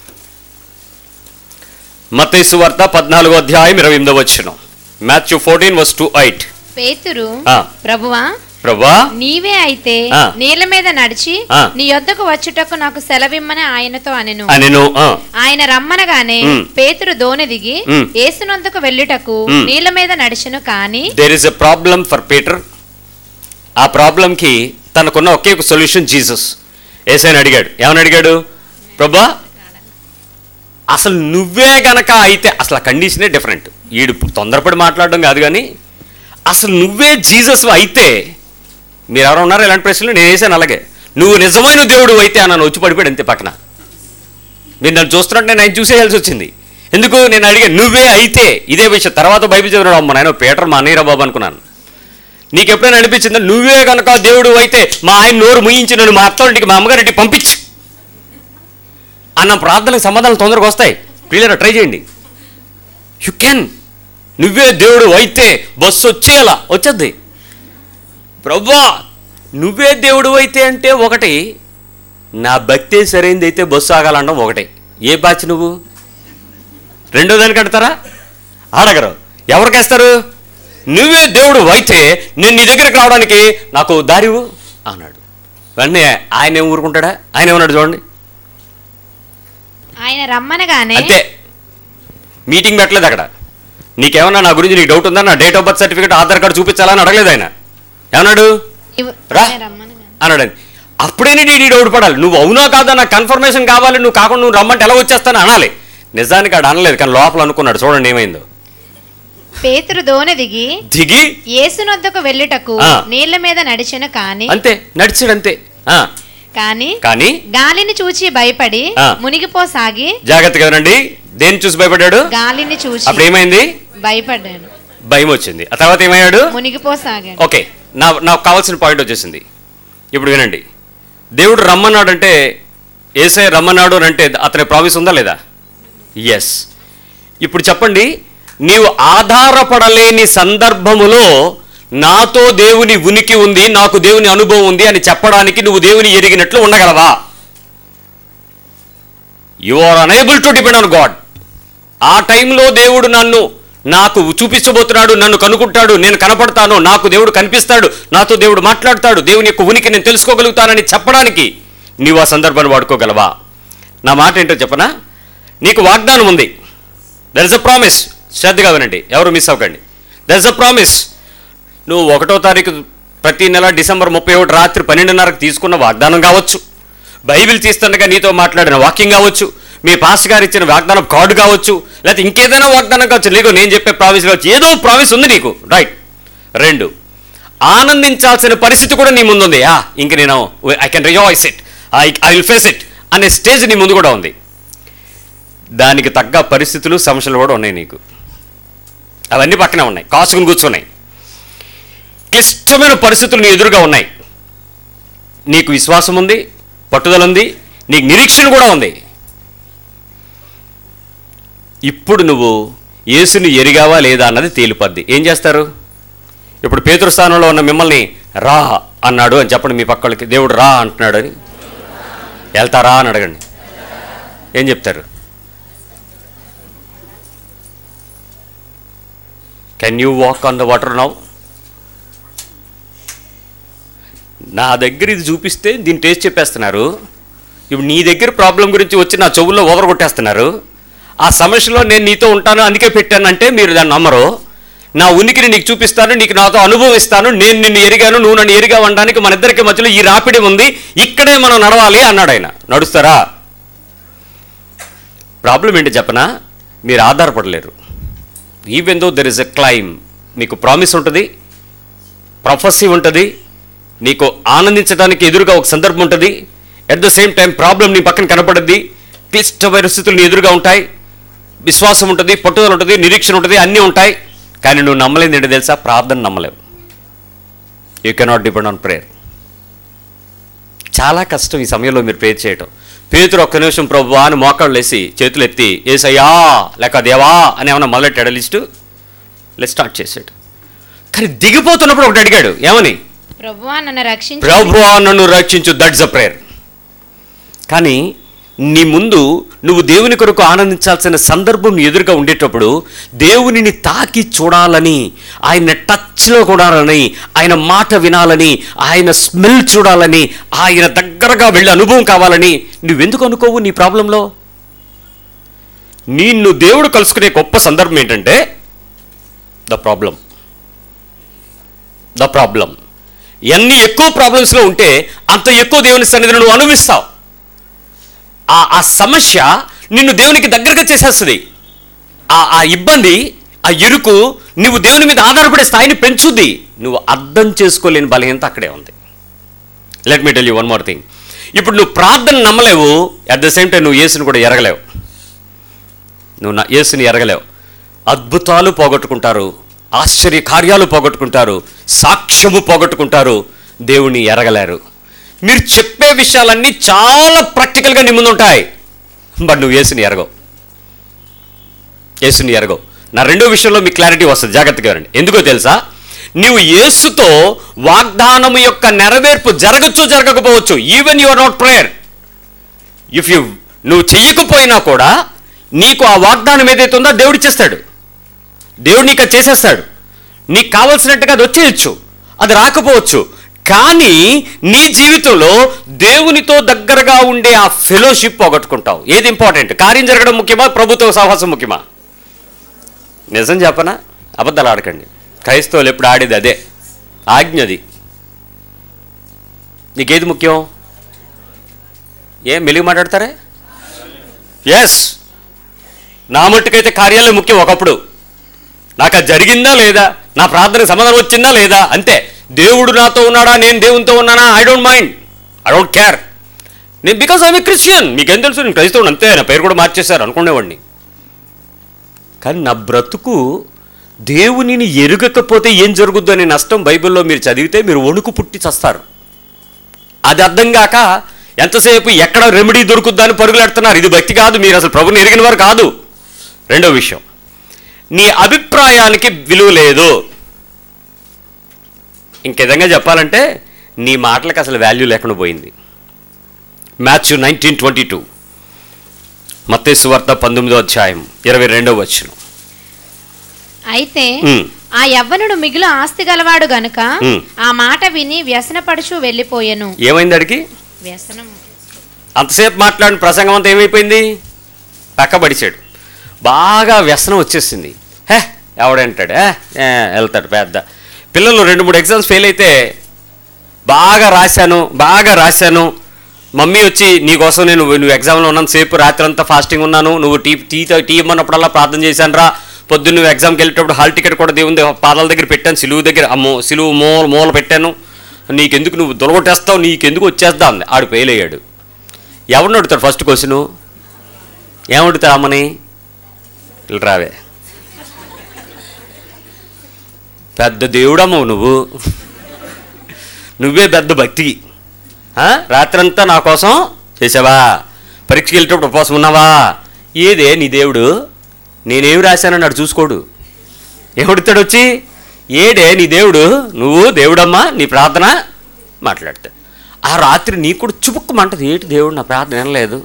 మతేసు వార్త పద్నాలుగో అధ్యాయం ఇరవై ఎనిమిదో వచ్చిన Matthew fourteen verse two eight పేతురు ఆ. ప్రభువా ప్రభా నీవే అయితే ఆ. నీళ్ళ మీద నడిచి ఆ. నీ యొద్దకు వచ్చుటకు నాకు సెలవిమ్మని ఆయనతో అనెను అనెను ఆ, ఆయన రమ్మనగానే మ్. పేతురు దోణి దిగి మ్. ఏసునందుకు వెళ్ళుటకు మ్. నీళ్ళ మీద నడిచెను కాని there is a problem for Peter ఆ ప్రాబ్లంకి తనకున్న ఒకే ఒక సొల్యూషన్ జీసస్ ఏసైని అడిగాడు ఏమని అడిగాడు ప్రభా అసలు నువ్వే గనక అయితే అసలు ఆ కండిషనే డిఫరెంట్ ఈడు తొందరపడి మాట్లాడడం కాదు కానీ అసలు నువ్వే జీసస్ అయితే మీరు ఎవరు ఉన్నారు ఇలాంటి ప్రశ్నలు నేను వేసాను అలాగే నువ్వు నిజమైన దేవుడు అయితే అని నన్ను వచ్చి పడిపోయాడు అంతే పక్కన మీరు నన్ను చూస్తున్నట్టు నేను ఆయన చూసేయాల్సి వచ్చింది ఎందుకు నేను అడిగా నువ్వే అయితే ఇదే విషయం తర్వాత బైబిల్ చదివాడు అమ్మ నాయన పీటర్ మా అన్నయ్యరా బాబు అనుకున్నాను నీకు ఎప్పుడైనా అనిపించిందా నువ్వే కనుక దేవుడు అయితే మా ఆయన నోరు ముయించి నన్ను మా అత్తోంటికి మా అమ్మగారింటికి పంపించు అన్న ప్రార్థనకు సమాధానాలు తొందరగా వస్తాయి క్లియర్ ట్రై చేయండి యు కెన్ నువ్వే దేవుడు అయితే బస్సు వచ్చేయాలా వచ్చేద్ది ప్రవ్వా నువ్వే దేవుడు అయితే అంటే ఒకటి నా భక్తే సరైనది అయితే బస్సు ఆగాలనడం ఒకటే ఏ బ్యాచ్ నువ్వు రెండో దానికి కడతారా అడగరు ఎవరికేస్తారు నువ్వే దేవుడు అయితే నేను నీ దగ్గరికి రావడానికి నాకు దారివు అన్నాడు వెంటనే ఆయన ఏం ఊరుకుంటాడా ఆయన ఏమన్నాడు చూడండి ఆయన రమ్మనగానే అంతే మీటింగ్ పెట్టలేదు అక్కడ నీకేమన్నా నా గురించి నీకు డౌట్ ఉందా నా date of birth certificate Aadhaar card చూపించాలని అడగలేదు ఆయన ఏమన్నాడు నీవు- రా. ఆయన రమ్మనగానే అన్నాడు ఆయన. అప్పుడేనే నీ డౌట్ పడాలి నువ్వు అవునా కాదా నాకు కన్ఫర్మేషన్ కావాలి నువ్వు కాకుండా నువ్వు రమ్మంటే ఎలా వచ్చేస్తాను అనాలి నిజానికి ఆడు అనలేదు కానీ లోపల అనుకున్నాడు చూడండి ఏమైందో పేతురు దోన దిగి దిగి యేసునొద్దకు వెళ్ళుటకు ఆ. నీళ్ల మీద నడిచెను కాని అంతే నడిచాడు అంతే ఆ, కాని కానీ గాలిని చూచి భయపడి ఆ. మునిగిపోసాగి జాగ్రత్తగా వినండి దేన్ని చూసి భయపడ్డాడు గాలిని చూచి అప్పుడు ఏమైంది భయపడ్డాను భయం వచ్చింది ఆ తర్వాత ఏమయ్యాడు మునిగిపోసాగాను ఓకే నా నాకు కావాల్సిన పాయింట్ వచ్చేసింది ఇప్పుడు వినండి దేవుడు రమ్మన్నాడంటే ఏసే రమ్మన్నాడు అని అంటే అతని ప్రామిస్ ఉందా లేదా ఎస్ ఇప్పుడు చెప్పండి నీవు ఆధారపడలేని సందర్భములో నాతో దేవుని ఉనికి ఉంది నాకు దేవుని అనుభవం ఉంది అని చెప్పడానికి నువ్వు దేవుని ఎరిగినట్లు ఉండగలవా you are unable to depend on God ఆ టైంలో దేవుడు నన్ను నాకు చూపించబోతున్నాడు నన్ను కనుక్కుంటాడు నేను కనపడతాను నాకు దేవుడు కనిపిస్తాడు నాతో దేవుడు మాట్లాడతాడు దేవుని యొక్క ఉనికి నేను తెలుసుకోగలుగుతానని చెప్పడానికి నీవు ఆ సందర్భాన్ని వాడుకోగలవా నా మాట ఏంటో చెప్పనా నీకు వాగ్దానం ఉంది దర్ ఇస్ అ ప్రామిస్ శ్రద్ధగా వినండి ఎవరు మిస్ అవ్వకండి దర్ ఇస్ అ ప్రామిస్ నువ్వు ఒకటో తారీఖు ప్రతి నెల డిసెంబర్ ముప్పై ఒకటి రాత్రి పన్నెండున్నరకు తీసుకున్న వాగ్దానం కావచ్చు బైబిల్ తీస్తుండగా నీతో మాట్లాడిన వాక్యం కావచ్చు మీ పాస్ గారు ఇచ్చిన వాగ్దానం కార్డు కావచ్చు లేకపోతే ఇంకేదైనా వాగ్దానం కావచ్చు నీకు నేను చెప్పే ప్రామిస్ కావచ్చు ఏదో ప్రామిస్ ఉంది నీకు రైట్ రెండు ఆనందించాల్సిన పరిస్థితి కూడా నీ ముందుంది ఆ ఇంక నేను I can rejoice it I I will face it అనే స్టేజ్ నీ ముందు కూడా ఉంది దానికి తగ్గ పరిస్థితులు సమస్యలు కూడా ఉన్నాయి నీకు అవన్నీ పక్కనే ఉన్నాయి కాసుకుని కూర్చున్నాయి క్లిష్టమైన పరిస్థితులు నీ ఎదురుగా ఉన్నాయి నీకు విశ్వాసం ఉంది పట్టుదల ఉంది నీకు నిరీక్షణ కూడా ఉంది ఇప్పుడు నువ్వు యేసుని ఎరిగావా లేదా అన్నది తేలిపద్ది ఏం చేస్తారు ఇప్పుడు పేతురు స్థానంలో ఉన్న మిమ్మల్ని రా అన్నాడు అని చెప్పండి మీ పక్కలకి దేవుడు రా అంటున్నాడు అని వెళ్తారా అని అడగండి ఏం చెప్తారు can you walk on the water now నా దగ్గర ఇది చూపిస్తే దీని టేస్ట్ చెప్పేస్తున్నారు ఇప్పుడు నీ దగ్గర ప్రాబ్లం గురించి వచ్చి నా చెవుల్లో ఓవర్ కొట్టేస్తున్నారు ఆ సమస్యలో నేను నీతో ఉంటాను అందుకే పెట్టానంటే మీరు దాన్ని నమ్మరు నా ఉనికిని నీకు చూపిస్తాను నీకు నాతో అనుభవం ఇస్తాను నేను నిన్ను ఎరిగాను నువ్వు నన్ను ఎరిగా అనడానికి మన ఇద్దరికి మధ్యలో ఈ రాపిడి ఉంది ఇక్కడే మనం నడవాలి అన్నాడు ఆయన నడుస్తారా ప్రాబ్లం ఏంటి చెప్పనా మీరు ఆధారపడలేరు even though there is a claim మీకు ప్రామిస్ ఉంటుంది ప్రొఫెసీ ఉంటుంది నీకు ఆనందించడానికి ఎదురుగా ఒక సందర్భం ఉంటుంది at the same time problem నీ పక్కన కనపడుద్ది క్లిష్ట పరిస్థితులు నీ ఎదురుగా ఉంటాయి విశ్వాసం ఉంటుంది పట్టుదల ఉంటుంది నిరీక్షణ ఉంటుంది అన్నీ ఉంటాయి కానీ నువ్వు నమ్మలేదు ఏంటో తెలుసా ప్రార్థన నమ్మలేవు you cannot depend on prayer చాలా కష్టం ఈ సమయంలో మీరు ప్రేర్ చేయటం పేతురు ఒక్క నిమిషం ప్రభు అని మోకాళ్ళు వేసి చేతులు ఎత్తి ఏసయ్యా లేక దేవా అని ఏమన్నా మొదలెట్టాడు లిస్టు లెట్ స్టార్ట్ చేసాడు కానీ దిగిపోతున్నప్పుడు ఒకటి అడిగాడు ఏమని ప్రభువా నన్ను రక్షించు ప్రభు నన్ను రక్షించు దట్స్ అ ప్రేయర్ కానీ నీ ముందు నువ్వు దేవుని కొరకు ఆనందించాల్సిన సందర్భం నీ ఎదురుగా ఉండేటప్పుడు దేవునిని తాకి చూడాలని ఆయన టచ్లో కూడాలని ఆయన మాట వినాలని ఆయన స్మెల్ చూడాలని ఆయన దగ్గరగా వెళ్ళే అనుభవం కావాలని నువ్వెందుకు అనుకోవు నీ ప్రాబ్లంలో నిన్ను దేవుడు కలుసుకునే గొప్ప సందర్భం ఏంటంటే ద ప్రాబ్లం ద ప్రాబ్లం ఎన్ని ఎక్కువ ప్రాబ్లమ్స్లో ఉంటే అంత ఎక్కువ దేవుని సన్నిధిని నువ్వు అనుభవిస్తావు ఆ ఆ సమస్య నిన్ను దేవునికి దగ్గరగా చేసేస్తుంది ఆ ఆ ఇబ్బంది ఆ ఇరుకు నువ్వు దేవుని మీద ఆధారపడే స్థాయిని పెంచుద్ది నువ్వు అర్థం చేసుకోలేని బలహీనత అక్కడే ఉంది let me tell you one more thing ఇప్పుడు నువ్వు ప్రార్థన నమ్మలేవు అట్ ద సేమ్ టైం నువ్వు యేసుని కూడా ఎరగలేవు నువ్వు నా యేసుని ఎరగలేవు అద్భుతాలు పోగొట్టుకుంటారు ఆశ్చర్య కార్యాలు పోగొట్టుకుంటారు సాక్ష్యము పోగొట్టుకుంటారు దేవుని ఎరగలేరు మీరు చెప్పే విషయాలన్నీ చాలా ప్రాక్టికల్గా నీ ముందు ఉంటాయి బట్ నువ్వు యేసుని ఎరగవు యేసుని ఎరగవు నా రెండో విషయంలో మీకు క్లారిటీ వస్తుంది జాగ్రత్తగా రండి ఎందుకో తెలుసా నీవు యేసుతో వాగ్దానము యొక్క నెరవేర్పు జరగచ్చు జరగకపోవచ్చు even you are not prayer if you నువ్వు చెయ్యకపోయినా కూడా నీకు ఆ వాగ్దానం ఏదైతే ఉందో దేవుడు చేస్తాడు దేవుడు నీకు అది చేసేస్తాడు నీకు కావలసినట్టుగా అది వచ్చేయచ్చు అది రాకపోవచ్చు కానీ నీ జీవితంలో దేవునితో దగ్గరగా ఉండే ఆ ఫెలోషిప్ పోగొట్టుకుంటావు ఏది ఇంపార్టెంట్ కార్యం జరగడం ముఖ్యమా ప్రభుత్వ సహవాసం ముఖ్యమా నిజం చెప్పనా అబద్ధాలు ఆడకండి క్రైస్తవులు ఎప్పుడు ఆడేది అదే ఆజ్ఞది నీకేది ముఖ్యం ఏం మెలుగు మాట్లాడతారే ఎస్ నా మట్టుకైతే కార్యాలయం ముఖ్యం ఒకప్పుడు నాకు అది జరిగిందా లేదా నా ప్రార్థనకు సమాధానం వచ్చిందా లేదా అంతే దేవుడు నాతో ఉన్నాడా నేను దేవునితో ఉన్నానా I don't mind I don't care నేను బికాస్ ఐమ్ ఏ క్రిస్టియన్ మీకేం తెలుసు నేను క్రైస్తవుడు అంతే నా పేరు కూడా మార్చేశారు అనుకునేవాడిని కానీ నా బ్రతుకు దేవునిని ఎరుగకపోతే ఏం జరుగుద్దు అనే నష్టం బైబిల్లో మీరు చదివితే మీరు వణుకు పుట్టి చస్తారు అది అర్థం కాక ఎంతసేపు ఎక్కడ రెమెడీ దొరుకుద్దని పరుగులెడుతున్నారు ఇది భక్తి కాదు మీరు అసలు ప్రభుని ఎరిగిన వారు కాదు రెండో విషయం నీ అభిప్రాయానికి విలువ లేదు ఇంకేదంగా చెప్పాలంటే నీ మాటలకు అసలు వాల్యూ లేకుండా పోయింది మ్యాథ్స్ నైన్టీన్ ట్వంటీ టూ మత్తేసు వార్త పంతొమ్మిదో అధ్యాయం ఇరవై రెండో వచ్చిన అయితే ఉమ్. ఆ యవ్వనుడు మిగులు ఆస్తి గలవాడు గనుక ఉమ్. ఆ మాట విని వ్యసనపడుచు వెళ్ళిపోయెను ఏమైంది అడిగి వ్యసనం అంతసేపు మాట్లాడిన ప్రసంగం అంతా ఏమైపోయింది పక్కబడిచాడు బాగా వ్యసనం వచ్చేసింది హే ఎవడంటాడు హే ఏ, వెళ్తాడు పెద్ద పిల్లలు రెండు మూడు ఎగ్జామ్స్ ఫెయిల్ అయితే బాగా రాశాను బాగా రాశాను మమ్మీ వచ్చి నీకోసం నేను నువ్వు ఎగ్జామ్లో ఉన్నాను సేపు రాత్రి అంతా ఫాస్టింగ్ ఉన్నాను నువ్వు టీ టీ టీ ఇమ్మన్నప్పుడల్లా ప్రార్థన చేశాను రా పొద్దున్న నువ్వు ఎగ్జామ్కి వెళ్ళేటప్పుడు హాల్ టికెట్ కూడా దేవుని దగ్గర- పాదాల దగ్గర పెట్టాను సిలువు దగ్గర ఆ మో సిలువు మూల మూల పెట్టాను నీకెందుకు నువ్వు దొరగొట్టేస్తావు నీకెందుకు వచ్చేస్తా అంది ఆడు ఫెయిల్ అయ్యాడు ఎవరిని అడుగుతాడు ఫస్ట్ క్వశ్చన్ ఏమడుగుతాడు అమ్మని ఇలా రావే పెద్ద దేవుడమ్మవు నువ్వు నువ్వే పెద్ద భక్తి ఆ? రాత్రంతా నా కోసం చేసావా పరీక్షకి వెళ్ళేటప్పుడు ఉపవాసం ఉన్నావా ఏదే నీ దేవుడు నేనేం రాశానని అడు చూసుకోడు ఏమడుగుతాడు వచ్చి ఏడే నీ దేవుడు నువ్వు దేవుడమ్మా నీ ప్రార్థన మాట్లాడతాడు ఆ రాత్రి నీకు కూడా చుపుక్కుమంటది ఏంటి దేవుడు నా ప్రార్థన వినలేదు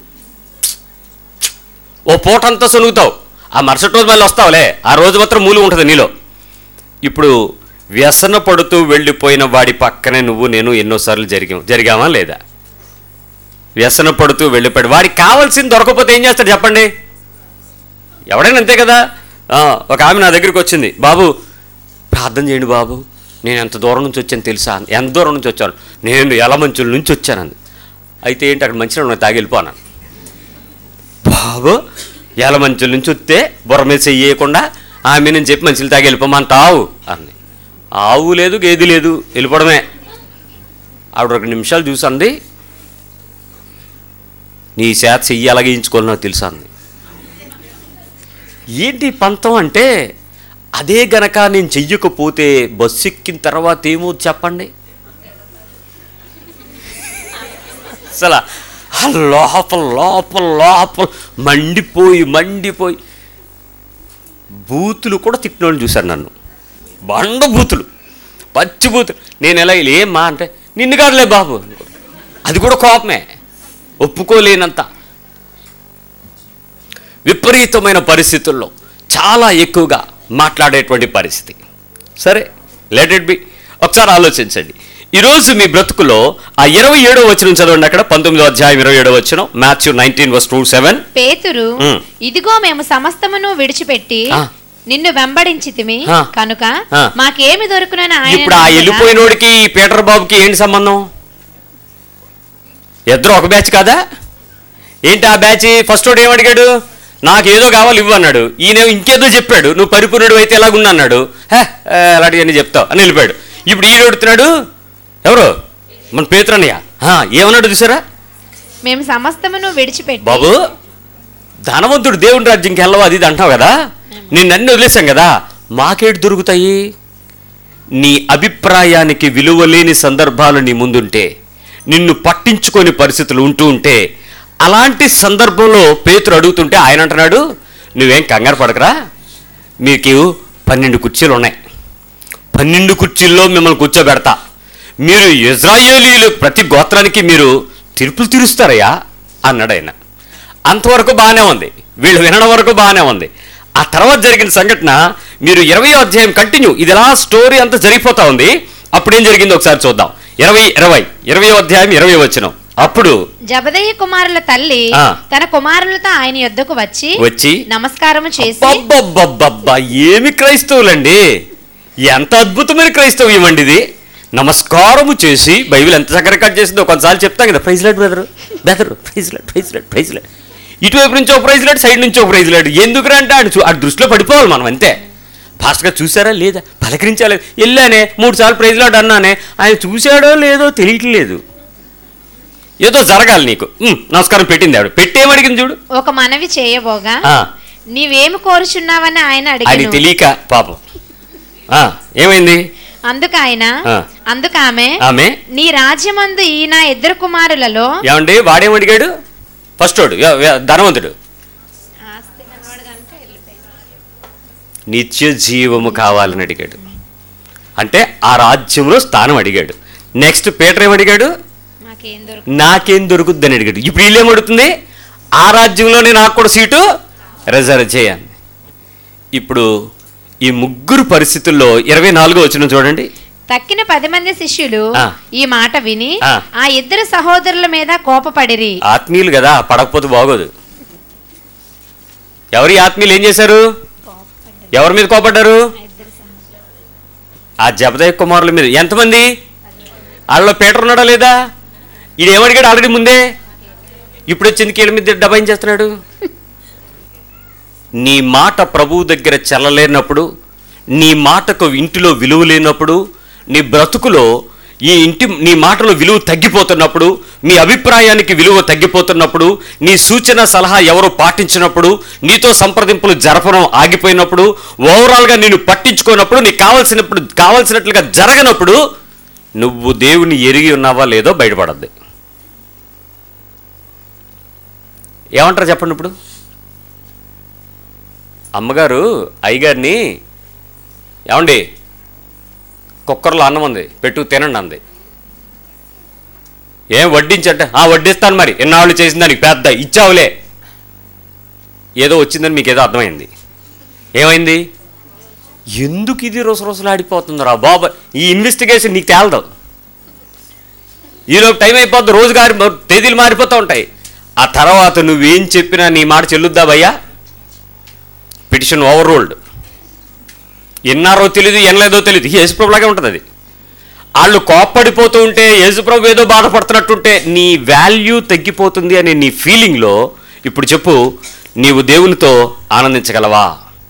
ఓ పూటంతా సొనుగుతావు ఆ మరుసటి రోజు మళ్ళీ వస్తావులే ఆ రోజు మాత్రం మూలు ఉంటుంది నీలో ఇప్పుడు వ్యసన పడుతూ వెళ్ళిపోయిన వాడి పక్కనే నువ్వు నేను ఎన్నోసార్లు జరిగాం జరిగామా లేదా వ్యసన పడుతూ వెళ్ళిపోయాడు వాడికి కావాల్సింది దొరకకపోతే ఏం చేస్తాడు చెప్పండి ఎవడైనా అంతే కదా ఆ, ఒక ఆమె నా దగ్గరికి వచ్చింది బాబు ప్రార్థన చేయండి బాబు నేను ఎంత దూరం నుంచి వచ్చాను తెలుసా ఎంత దూరం నుంచి వచ్చాను నేను ఎలమంచుల నుంచి వచ్చానంది అయితే ఏంటి అక్కడ మంచిగా ఉన్నాయి తాగి వెళ్ళిపోనాను బాబు ఎలమంచుల నుంచి వస్తే బుర్ర మీద చెయ్యకుండా ఆమె నేను చెప్పి మంచిలు తాగి వెళ్ళిపోమంటావు అంది ఆవు లేదు గేది లేదు వెళ్ళిపోవడమే ఆవిడ ఒక నిమిషాలు చూసంది నీ చేత చెయ్యి ఎలాగించుకోవాలి నాకు తెలుసా అంది ఏంటి పంతం అంటే అదే గనక నేను చెయ్యకపోతే బస్సు ఎక్కిన తర్వాత ఏమో చెప్పండి అసలు ఆ లోపల లోపల లోపల మండిపోయి మండిపోయి బూతులు కూడా తిట్టినోళ్ళు చూశాను నన్ను బండ బూతులు పచ్చి బూతులు నేను ఎలా ఇలా ఏమ్మా అంటే నిన్ను కాదులే బాబు అది కూడా కోపమే ఒప్పుకోలేనంత విపరీతమైన పరిస్థితుల్లో చాలా ఎక్కువగా మాట్లాడేటువంటి పరిస్థితి సరే లెట్ ఇట్ బి ఒకసారి ఆలోచించండి ఈరోజు మీ బ్రతుకులో ఆ ఇరవై ఏడో వచ్చిన చదవండి అక్కడ పంతొమ్మిదో అధ్యాయం ఇరవై ఏడో వచ్చిన Matthew nineteen verse two seven పేతురు ఉమ్. ఇదిగో మేము సమస్తమును విడిచిపెట్టి ఆ. నిన్ను వెంబడించితిమి ఆ. కనుక ఆ. మాకేమి దొరుకునని ఆయన ఇప్పుడు ఆ అడగగా, వెళ్ళిపోయినోడికి ఈ పీటర్ బాబుకి ఏంటి సంబంధం ఇద్దరు ఒక బ్యాచ్ కాదా ఏంటి ఆ బ్యాచ్ ఫస్ట్ వాడు ఏమడిగాడు నాకు ఏదో కావాలి ఇవ్వు అన్నాడు ఈయన ఇంకేదో చెప్పాడు నువ్వు పరిపూర్ణుడు అయితే ఎలాగున్నా అన్నాడు హే ఏ, అలాంటివన్నీ చెప్తావు అని వెళ్ళిపోయాడు ఇప్పుడు ఈడు అడుగుతున్నాడు ఎవరు మన పేతురన్నయ్య ఆ, ఏమన్నాడు చూసారా మేము సమస్తమును విడిచిపెట్టి బాబు ధనవంతుడు దేవుని రాజ్యంకి వెళ్ళవు అది ఇది అంటావు కదా నేను అన్ని వదిలేసాం కదా మాకేటి దొరుకుతాయి నీ అభిప్రాయానికి విలువ లేని సందర్భాలు నీ ముందుంటే నిన్ను పట్టించుకొని పరిస్థితులు ఉంటూ ఉంటే అలాంటి సందర్భంలో పేతురు అడుగుతుంటే ఆయన అంటున్నాడు నువ్వేం కంగారు పడకరా మీకు పన్నెండు కుర్చీలు ఉన్నాయి పన్నెండు కుర్చీల్లో మిమ్మల్ని కూర్చోబెడతా మీరు ఇజ్రాయేలీలు ప్రతి గోత్రానికి మీరు తీర్పులు తీరుస్తారయ్యా అన్నాడు ఆయన అంతవరకు బాగానే ఉంది వీళ్ళు వినడం వరకు బాగానే ఉంది ఆ తర్వాత జరిగిన సంఘటన మీరు ఇరవై అధ్యాయం కంటిన్యూ ఇది ఎలా స్టోరీ అంతా జరిగిపోతా ఉంది అప్పుడు ఏం జరిగిందో ఒకసారి చూద్దాం ఇరవై ఇరవై ఇరవై అధ్యాయం ఇరవై వచ్చిన అప్పుడు జబదయ్య కుమారుల తల్లి ఆ. తన కుమారులతో ఆయన యొద్దకు వచ్చి వచ్చి నమస్కారము చేసి అబ్బబ్బబ్బబ్బబ్బా ఏమి క్రైస్తవులండి ఎంత అద్భుతమైన క్రైస్తవ్యం అండి ఇది నమస్కారము చేసి బైబిల్ ఎంత చక్కగా కట్ చేసిందో కొన్నిసార్లు చెప్తాం కదా praise Lord brother brother praise Lord praise Lord praise Lord ఇటువైపు నుంచి ఒక ప్రైజ్ లాడ్ సైడ్ నుంచి ఒక ప్రైజ్ లాడ్ ఎందుకురా అంటే ఆడు చూ- ఆడు దృష్టిలో పడిపోవాలి మనం అంతే ఫాస్ట్గా చూసారా లేదా పలకరించాలి వెళ్ళానే మూడు సార్లు ప్రైజ్ లాడ్ అన్నానే ఆయన చూశాడో లేదో తెలియట్లేదు ఏదో జరగాలి నీకు ఉమ్, నమస్కారం పెట్టింది ఆవిడ పెట్టేమడిగింది చూడు ఒక మనవి చేయబోగా ఆ. నీవేమి కోరుచున్నావని ఆయన అది అడిగాను తెలియక పాపం ఆ, ఏమైంది అందుకు ఆయన ఆ. అందుకు ఆమె ఆమె నీ రాజ్యమందు ఈ నా ఇద్దరు కుమారులలో ఏమండి వాడేం అడిగాడు ఫస్ట్ వాడు ఎ- ఎ- ధనవంతుడు నిత్య జీవము కావాలని అడిగాడు అంటే ఆ రాజ్యంలో స్థానం అడిగాడు నెక్స్ట్ పీటర్ ఏం అడిగాడు మాకేం దొరుకు నాకేం దొరుకుద్దని అడిగాడు ఇప్పుడు వీళ్ళేం అడుగుతుంది ఆ రాజ్యంలోనే నాకు కూడా సీటు రిజర్వ్ చేయాలి ఇప్పుడు ఈ ముగ్గురు పరిస్థితుల్లో ఇరవై నాలుగో వచ్చిన చూడండి తక్కిన పది మంది శిష్యులు ఆ. ఈ మాట విని ఆ. ఆ ఇద్దరు సహోదరుల మీద కోపపడిరి ఆత్మీయులు కదా పడకపోతే బాగోదు ఎవరి ఆత్మీయులు ఏం చేశారు ఎవరి మీద కోపడ్డారు ఆ జబదయ్య కుమారుల మీద ఎంతమంది వాళ్ళలో పీటర్ ఉన్నాడా లేదా ఈడు ఏమడిగాడు ఆల్రెడీ ముందే ఇప్పుడు వచ్చింది కీళ్ళ మీద డబాయిం చేస్తున్నాడు నీ మాట ప్రభువు దగ్గర చెల్లలేనప్పుడు నీ మాటకు ఇంటిలో విలువ లేనప్పుడు నీ బ్రతుకులో ఈ ఇంటి నీ మాటలో విలువ తగ్గిపోతున్నప్పుడు మీ అభిప్రాయానికి విలువ తగ్గిపోతున్నప్పుడు నీ సూచన సలహా ఎవరు పాటించినప్పుడు నీతో సంప్రదింపులు జరపడం ఆగిపోయినప్పుడు ఓవరాల్గా నేను పట్టించుకోనప్పుడు నీకు కావాల్సినప్పుడు కావాల్సినట్లుగా జరగనప్పుడు నువ్వు దేవుని ఎరిగి ఉన్నావా లేదో బయటపడద్ది ఏమంటారు చెప్పండి ఇప్పుడు అమ్మగారు అయ్యగారిని ఏమండి కుక్కర్లో అన్నం ఉంది పెట్టు తినండి అంది ఏం వడ్డించంటే ఆ వడ్డిస్తాను మరి ఎన్నాళ్ళు చేసిన దానికి పెద్ద ఇచ్చావులే ఏదో వచ్చిందని మీకు ఏదో అర్థమైంది ఏమైంది ఎందుకు ఇది రుసరుసలాడిపోతుందిరా బాబా ఈ ఇన్వెస్టిగేషన్ నీకు తేలదు ఈలోపు టైం అయిపోద్ది రోజు గారి తేదీలు మారిపోతూ ఉంటాయి ఆ తర్వాత నువ్వేం చెప్పినా నీ మాట చెల్లుద్దా భయ్యా పిటిషన్ ఓవర్ రూల్డ్ ఎన్నారో తెలియదు ఎనలేదో తెలియదు యేసుప్రభులాగే ఉంటుంది అది వాళ్ళు కోప్పడిపోతూ ఉంటే యేసుప్రభు ఏదో బాధపడుతున్నట్టుంటే నీ వాల్యూ తగ్గిపోతుంది అనే నీ ఫీలింగ్లో ఇప్పుడు చెప్పు నీవు దేవునితో ఆనందించగలవా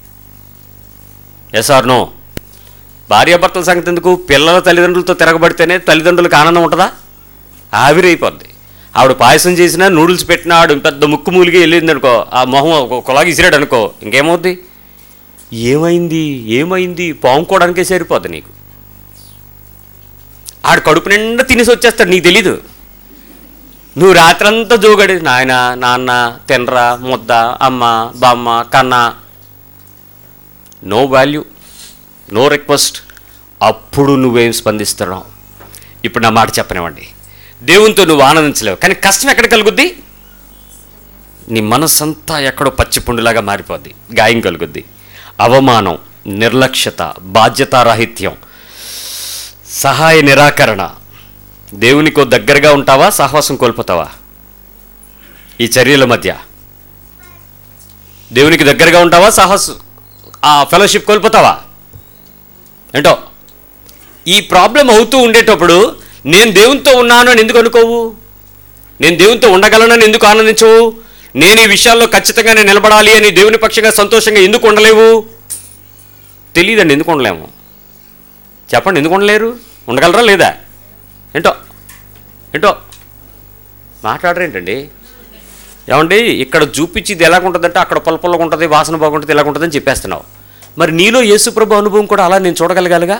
ఎస్ ఆర్ నో భార్యాభర్తల సంగతి ఎందుకు పిల్లల తల్లిదండ్రులతో తిరగబడితేనే తల్లిదండ్రులకు ఆనందం ఉంటుందా ఆవిరైపోద్ది ఆవిడ పాయసం చేసినా నూడిల్స్ పెట్టినా ఆవిడ పెద్ద ముక్కు మూలిగి వెళ్ళింది అనుకో ఆ మొహం కొలాగి ఇసిరాడు అనుకో ఇంకేమవుద్ది ఏమైంది ఏమైంది పాముకోవడానికే సరిపోద్ది నీకు ఆడు కడుపు నిండా తినేసి వచ్చేస్తాడు నీకు తెలీదు నువ్వు రాత్రంతా జోగడి నాయన నాన్న తినరా ముద్ద అమ్మ బామ్మ కన్న నో వాల్యూ నో రిక్వెస్ట్ అప్పుడు నువ్వేం స్పందిస్తున్నావు ఇప్పుడు నా మాట చెప్పనివ్వండి దేవునితో నువ్వు ఆనందించలేవు కానీ కష్టం ఎక్కడ కలుగుద్ది నీ మనస్సంతా ఎక్కడో పచ్చిపుండులాగా మారిపోద్ది గాయం కలుగుద్ది అవమానం నిర్లక్ష్యత బాధ్యతారాహిత్యం సహాయ నిరాకరణ దేవునికో దగ్గరగా ఉంటావా సహవాసం కోల్పోతావా ఈ చర్యల మధ్య దేవునికి దగ్గరగా ఉంటావా సాహసం ఆ ఫెలోషిప్ కోల్పోతావా ఏంటో ఈ ప్రాబ్లం అవుతూ ఉండేటప్పుడు నేను దేవునితో ఉన్నాను అని ఎందుకు అనుకోవు నేను దేవునితో ఉండగలనని ఎందుకు ఆనందించవు నేను ఈ విషయాల్లో ఖచ్చితంగా నేను నిలబడాలి అని దేవుని పక్షంగా సంతోషంగా ఎందుకు ఉండలేవు తెలియదండి ఎందుకు ఉండలేము చెప్పండి ఎందుకు ఉండలేరు ఉండగలరా లేదా ఏంటో ఏంటో మాట్లాడరేంటండి ఏమండి ఇక్కడ చూపించి ఇది ఎలాగుంటుందంటే అక్కడ పొలపొలగా ఉంటుంది వాసన బాగుంటుంది ఎలాగుంటుందని చెప్పేస్తున్నావు మరి నీలో యేసుప్రభు అనుభవం కూడా అలా నేను చూడగలగాలిగా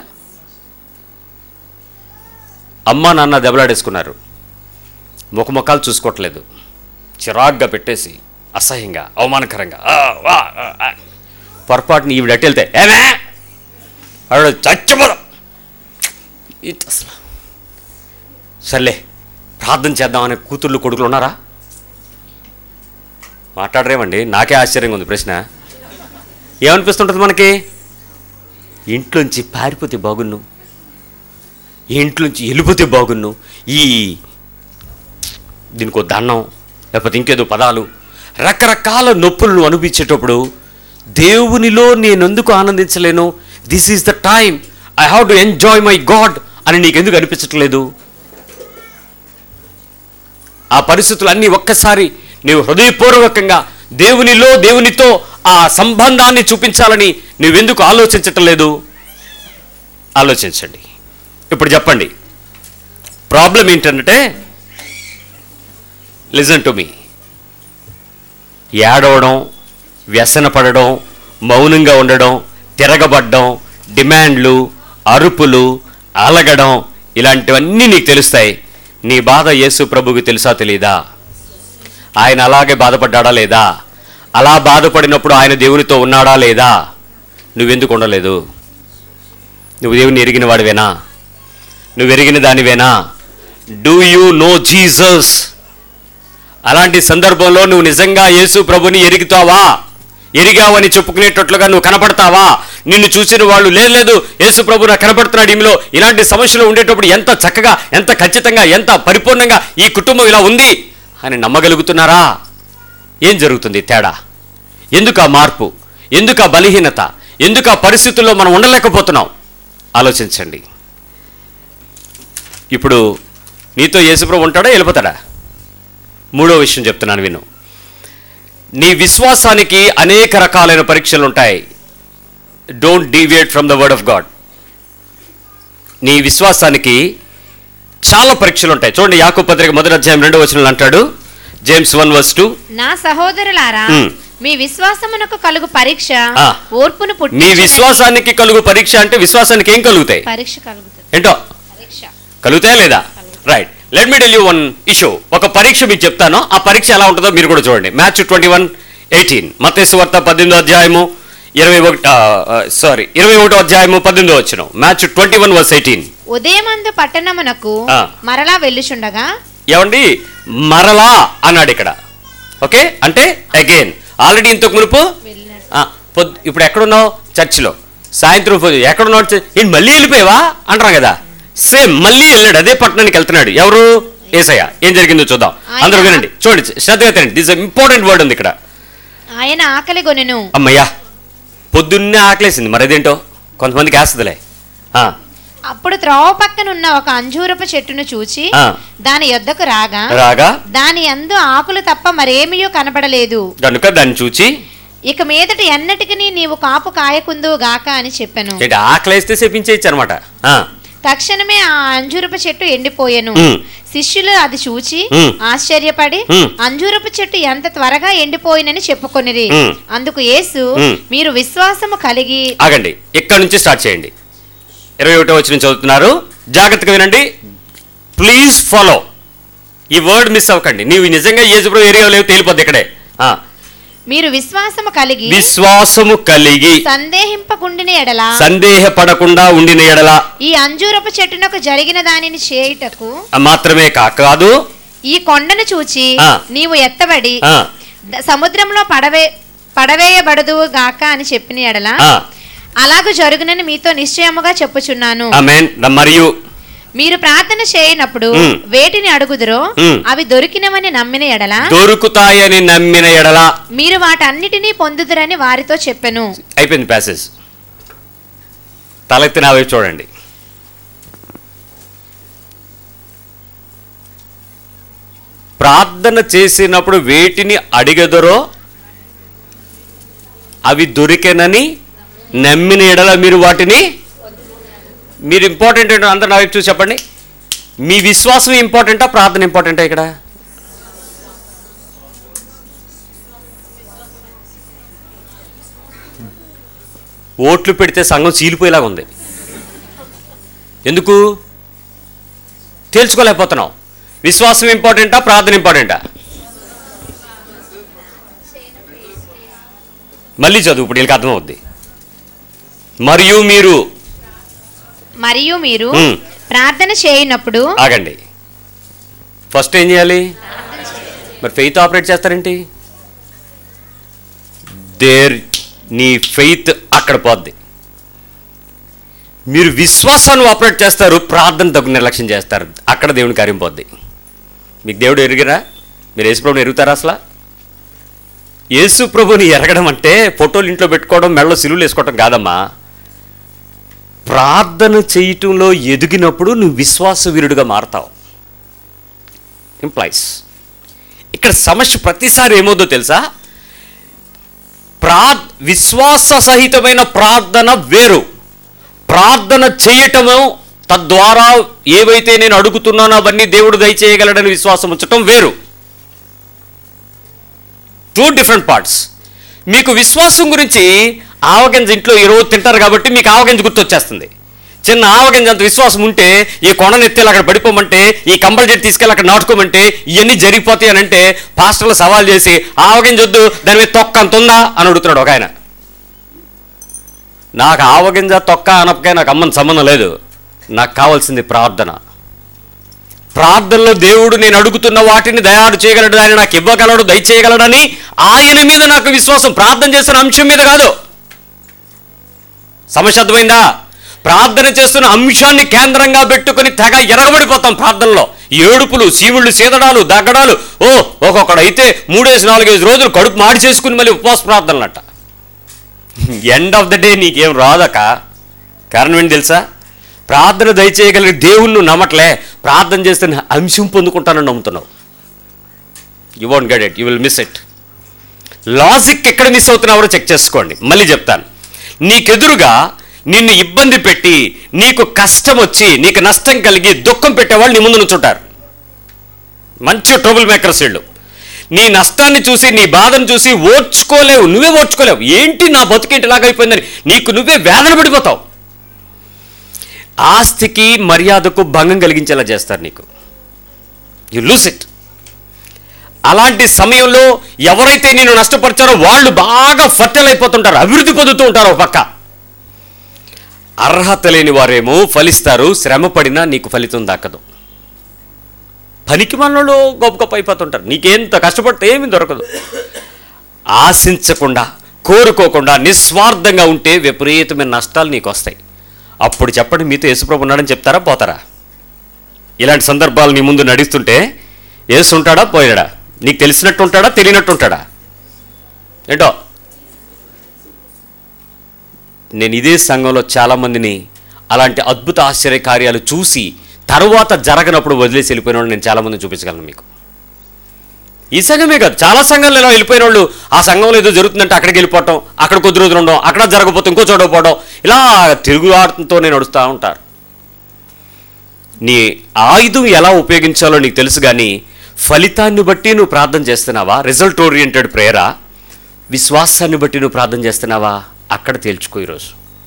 అమ్మ నాన్న దెబ్బలాడేసుకున్నారు ముఖముఖాలు చూసుకోవట్లేదు చిరాగ్గా పెట్టేసి అసహ్యంగా అవమానకరంగా ఆ, వా, ఆ, ఆ. పొరపాటుని ఈవిడ అటు వెళ్తే ఏమే ఆవిడ చచ్చిపోదాం ఇది అసలు సర్లే ప్రార్థన చేద్దామనే కూతుర్లు కొడుకులు ఉన్నారా మాట్లాడరేమండి నాకే ఆశ్చర్యంగా ఉంది ప్రశ్న ఏమనిపిస్తుంటుంది మనకి ఇంట్లోంచి పారిపోతే బాగున్ను ఇంట్లోంచి వెళ్ళిపోతే బాగున్ను ఈ దీనికి దండం లేకపోతే ఇంకేదో పదాలు రకరకాల నొప్పులను అనిపించేటప్పుడు దేవునిలో నేను ఎందుకు ఆనందించలేను this is the time I have to enjoy my God అని నీకు ఎందుకు అనిపించట్లేదు ఆ పరిస్థితులన్నీ ఒక్కసారి నీవు హృదయపూర్వకంగా దేవునిలో దేవునితో ఆ సంబంధాన్ని చూపించాలని నువ్వెందుకు ఆలోచించటం లేదు ఆలోచించండి ఇప్పుడు చెప్పండి ప్రాబ్లం ఏంటంటే లిజన్ టు మీ ఏడవడం వ్యసన పడడం మౌనంగా ఉండడం తిరగబడ్డం డిమాండ్లు అరుపులు అలగడం ఇలాంటివన్నీ నీకు తెలుస్తాయి నీ బాధ యేసు ప్రభువుకి తెలుసా తెలీదా ఆయన అలాగే బాధపడ్డాడా లేదా అలా బాధపడినప్పుడు ఆయన దేవునితో ఉన్నాడా లేదా నువ్వెందుకు ఉండలేదు నువ్వు దేవుని ఎరిగిన వాడివేనా నువ్వు ఎరిగిన దానివేనా డూ యూ నో జీసస్ అలాంటి సందర్భంలో నువ్వు నిజంగా యేసు ప్రభుని ఎరుగుతావా ఎరిగావని చెప్పుకునేటట్లుగా నువ్వు కనపడతావా నిన్ను చూసిన వాళ్ళు లేదు లేదు యేసు ప్రభు నాకు కనపడుతున్నాడు ఈమెలో ఇలాంటి సమస్యలు ఉండేటప్పుడు ఎంత చక్కగా ఎంత ఖచ్చితంగా ఎంత పరిపూర్ణంగా ఈ కుటుంబం ఇలా ఉంది అని నమ్మగలుగుతున్నారా ఏం జరుగుతుంది తేడా ఎందుకు ఆ మార్పు ఎందుకు ఆ బలహీనత ఎందుకు ఆ పరిస్థితుల్లో మనం ఉండలేకపోతున్నాం ఆలోచించండి ఇప్పుడు నీతో యేసుప్రభు ఉంటాడా వెళ్ళిపోతాడా మూడో విషయం చెప్తున్నాను విను నీ విశ్వాసానికి అనేక రకాలైన పరీక్షలు ఉంటాయి don't deviate from the word of God నీ విశ్వాసానికి చాలా పరీక్షలు ఉంటాయి చూడండి యాకూ పత్రిక మొదటి అధ్యాయం రెండో వచనంలో అంటాడు జేమ్స్ వన్ వర్స్ టూ నా సహోదరులారా మ్. మీ విశ్వాసమునకు కలుగు పరీక్ష ఆ. ఓర్పును మీ పుట్టి విశ్వాసానికి కలుగు పరీక్ష అంటే విశ్వాసానికి ఏం కలుగుతాయి పరీక్ష కలుగుతుంది ఏంటో పరీక్ష కలుగుతాయా లేదా right let me tell you one issue ఒక పరీక్ష మీకు చెప్తాను ఆ పరీక్ష ఎలా ఉంటుందో మీరు కూడా చూడండి మ్యాచ్ ట్వంటీ వన్ ఎయిటీన్ మతేసు వార్త పద్దెనిమిదో అధ్యాయము ఇరవై ఒకటి సారీ ఇరవై ఒకటో అధ్యాయము పద్దెనిమిదో వచ్చిన Matthew twenty one verse eighteen ఉదయమందు పట్టణమునకు ఆ. మరలా వెళ్ళుచుండగా ఏమండి మరలా అన్నాడు ఇక్కడ ఓకే అంటే అగైన్ ఆల్రెడీ ఇంతకు మునుపు వెళ్ళినాడు. ఆ, పొద్దు ఇప్పుడు ఎక్కడున్నావు చర్చిలో సాయంత్రం పొద్దు ఎక్కడున్నావు చ- ఏంటి మళ్ళీ వెళ్ళిపోయావా అంటారు కదా సేమ్ మళ్ళీ వెళ్ళాడు అదే పట్టణానికి వెళ్తున్నాడు ఎవరు ఏసయ్య ఏం జరిగిందో చూద్దాం ఆయన- అందరూ వినండి చూడండి శ్రద్ధగా తినండి దిస్ ఇంపార్టెంట్ వర్డ్ ఉంది ఇక్కడ ఆయన ఆకలి గొనెను అమ్మయ్యా పొద్దున్నే ఆకలేసింది మరి అదేంటో కొంతమందికి వేస్తుందిలే ఆ, అప్పుడు త్రోవ పక్కన ఉన్న ఒక అంజూరపు చెట్టును చూచి ఆ. దాని యొద్దకు రాగా రాగా దాని అందు ఆకులు తప్ప మరేమియో కనబడలేదు కనుక దాన్ని చూచి ఇక మీదట ఎన్నటికి నీవు కాపు కాయకుందు గాక అని చెప్పాను ఏంటి ఆకలేస్తే చెప్పించేయచ్చు అనమాట తక్షణమే ఆ అంజూరపు చెట్టు ఎండిపోయెను మ్. శిష్యులు అది చూచి మ్. ఆశ్చర్యపడి మ్. అంజూరపు చెట్టు ఎంత త్వరగా ఎండిపోయినని చెప్పుకొనిరి మ్. అందుకు యేసు మ్. మీరు విశ్వాసము కలిగి ఆగండి ఇక్కడ నుంచి స్టార్ట్ చేయండి ఇరవై ఒకటో వచ్చిన చదువుతున్నారు జాగ్రత్తగా వినండి ప్లీజ్ ఫాలో ఈ వర్డ్ మిస్ అవ్వకండి నీవు నిజంగా ఏజుబ్రో ఏరియా లేవు తేలిపోద్ది ఇక్కడే ఆ, మీరు విశ్వాసము కలిగి విశ్వాసము కలిగి సందేహింపకుండిన ఎడల సందేహపడకుండా ఉండిన ఎడల ఈ అంజూరపు చెట్టునకు జరిగిన దానిని చేయుటకు మాత్రమే కా- కాదు ఈ కొండను చూచి ఆ. నీవు ఎత్తబడి ఆ, ద- సముద్రంలో పడవే పడవేయబడదు గాక అని చెప్పిన ఎడల ఆ, అలాగూ జరుగునని మీతో నిశ్చయముగా చెప్పుచున్నాను ఆమేన్ మరియు మీరు ప్రార్థన చేయనప్పుడు మ్. వేటిని అడుగుదురో మ్. అవి దొరికినవని నమ్మిన ఎడల దొరుకుతాయని నమ్మిన ఎడల మీరు వాటన్నిటినీ పొందుదురని వారితో చెప్పెను అయిపోయింది ప్యాసేజ్ తలెత్తి నా వైపు చూడండి ప్రార్థన చేసినప్పుడు వేటిని అడిగదరో అవి దొరికెనని నమ్మిన ఎడల మీరు వాటిని మీరు ఇంపార్టెంట్ ఏంటో అందరు నా వైపు చూసి చెప్పండి మీ విశ్వాసం ఇంపార్టెంటా ప్రార్థన ఇంపార్టెంటా ఇక్కడ ఓట్లు పెడితే సంఘం చీలిపోయేలాగా ఉంది ఎందుకు తేల్చుకోలేకపోతున్నాం విశ్వాసం ఇంపార్టెంటా ప్రార్థన ఇంపార్టెంటా మళ్ళీ చదువు ఇప్పుడు వీళ్ళకి అర్థమవుద్ది మరియు మీరు మరియు మీరు మ్. ప్రార్థన చేయనప్పుడు ఆగండి ఫస్ట్ ఏం చేయాలి మరి ఫెయిత్ ఆపరేట్ చేస్తారేంటి దేర్ నీ ఫెయిత్ అక్కడ పోద్ది మీరు విశ్వాసాన్ని ఆపరేట్ చేస్తారు ప్రార్థన తగ్గు నిర్లక్ష్యం చేస్తారు అక్కడ దేవుని కార్యం పోద్ది మీకు దేవుడు ఎరిగిరా మీరు యేసుప్రభుని ఎరుగుతారా అసలు యేసు ప్రభుని ఎరగడం అంటే ఫోటోలు ఇంట్లో పెట్టుకోవడం మెడలో సిలువలు వేసుకోవడం కాదమ్మా ప్రార్థన చేయటంలో ఎదిగినప్పుడు నువ్వు విశ్వాసవీరుడిగా మారతావు ఇంప్లాయిస్ ఇక్కడ సమస్య ప్రతిసారి ఏమవుతుందో తెలుసా ప్రా విశ్వాస సహితమైన ప్రార్థన వేరు ప్రార్థన చేయటము తద్వారా ఏవైతే నేను అడుగుతున్నానో అవన్నీ దేవుడు దయచేయగలడని విశ్వాసం ఉంచటం వేరు టూ డిఫరెంట్ పార్ట్స్ మీకు విశ్వాసం గురించి ఆవగింజ ఇంట్లో ఈరోజు తింటారు కాబట్టి మీకు ఆవగింజ గుర్తొచ్చేస్తుంది చిన్న ఆవగింజ అంత విశ్వాసం ఉంటే ఈ కొండను ఎత్తేలా అక్కడ పడిపోమంటే ఈ కంబల్ చెట్టు తీసుకెళ్ళి అక్కడ నాటుకోమంటే ఇవన్నీ జరిగిపోతాయి అని అంటే పాస్టర్లు సవాల్ చేసి ఆవగింజ వద్దు దాని మీద తొక్క అంత ఉందా అని అడుగుతున్నాడు ఒక ఆయన నాకు ఆవగింజ తొక్క అనపకాయ నాకు అమ్మని సంబంధం లేదు నాకు కావాల్సింది ప్రార్థన ప్రార్థనలో దేవుడు నేను అడుగుతున్న వాటిని దయాడు చేయగలడు ఆయన నాకు ఇవ్వగలడు దయచేయగలడని ఆయన మీద నాకు విశ్వాసం ప్రార్థన చేస్తున్న అంశం మీద కాదు సమస్య అర్థమైందా ప్రార్థన చేస్తున్న అంశాన్ని కేంద్రంగా పెట్టుకుని తెగ ఎరగబడిపోతాం ప్రార్థనలో ఏడుపులు సీవుళ్ళు సీదడాలు దగ్గడాలు ఓ ఒక్కొక్కడు అయితే మూడేసి నాలుగేసి రోజులు కడుపు మాడి చేసుకుని మళ్ళీ ఉపవాస ప్రార్థనలట ఎండ్ ఆఫ్ ద డే నీకేం రాదక కారణం ఏంటి తెలుసా ప్రార్థన దయచేయగలిగే దేవుణ్ణి నువ్వు నమ్మట్లే ప్రార్థన చేస్తే నేను అంశం పొందుకుంటానని నమ్ముతున్నావు you won't get it you will miss it logic ఎక్కడ మిస్ అవుతున్నావో చెక్ చేసుకోండి మళ్ళీ చెప్తాను నీకెదురుగా నిన్ను ఇబ్బంది పెట్టి నీకు కష్టం వచ్చి నీకు నష్టం కలిగి దుఃఖం పెట్టేవాళ్ళు నీ ముందు నుంచుంటారు మంచి ట్రబుల్ మేకర్స్ వీళ్ళు నీ నష్టాన్ని చూసి నీ బాధను చూసి ఓర్చుకోలేవు నువ్వే ఓర్చుకోలేవు ఏంటి నా బతుకేంటి ఇలాగైపోయిందని నీకు నువ్వే వేదన పడిపోతావు ఆస్తికి మర్యాదకు భంగం కలిగించేలా చేస్తారు నీకు యు లూస్ ఇట్ అలాంటి సమయంలో ఎవరైతే నేను నష్టపరిచారో వాళ్ళు బాగా ఫర్టైల్ అయిపోతుంటారు అభివృద్ధి పొందుతూ ఉంటారు ఒక పక్క అర్హత లేని వారేమో ఫలిస్తారు శ్రమ పడినా నీకు ఫలితం దక్కదు పనికి మనలో గొప్ప గొప్ప అయిపోతుంటారు నీకేంత కష్టపడితే ఏమీ దొరకదు ఆశించకుండా కోరుకోకుండా నిస్వార్థంగా ఉంటే విపరీతమైన నష్టాలు నీకు వస్తాయి అప్పుడు చెప్పండి మీతో యేసుప్రభు ఉన్నాడని చెప్తారా పోతారా ఇలాంటి సందర్భాలు నీ ముందు నడుస్తుంటే యేసు ఉంటాడా పోయాడా నీకు తెలిసినట్టు ఉంటాడా తెలియనట్టు ఉంటాడా ఏంటో నేను ఇదే సంఘంలో చాలామందిని అలాంటి అద్భుత ఆశ్చర్య కార్యాలు చూసి తరువాత జరగనప్పుడు వదిలేసి వెళ్ళిపోయిన వాళ్ళు నేను చాలామందిని చూపించగలను మీకు ఈ సంఘమే కాదు చాలా సంఘాలు ఇలా వెళ్ళిపోయిన వాళ్ళు ఆ సంఘంలో ఏదో జరుగుతుందంటే అక్కడికి వెళ్ళిపోవటం అక్కడ కొద్ది రోజులు ఉండడం అక్కడ జరగకపోతే ఇంకో చోట పోవడం ఇలా తిరుగులాటంతో నేను నడుస్తూ ఉంటారు నీ ఆయుధం ఎలా ఉపయోగించాలో నీకు తెలుసు కానీ ఫలితాన్ని బట్టి నువ్వు ప్రార్థన చేస్తున్నావా రిజల్ట్ ఓరియంటెడ్ ప్రేయరా విశ్వాసాన్ని బట్టి నువ్వు ప్రార్థన చేస్తున్నావా అక్కడ తేల్చుకో ఈరోజు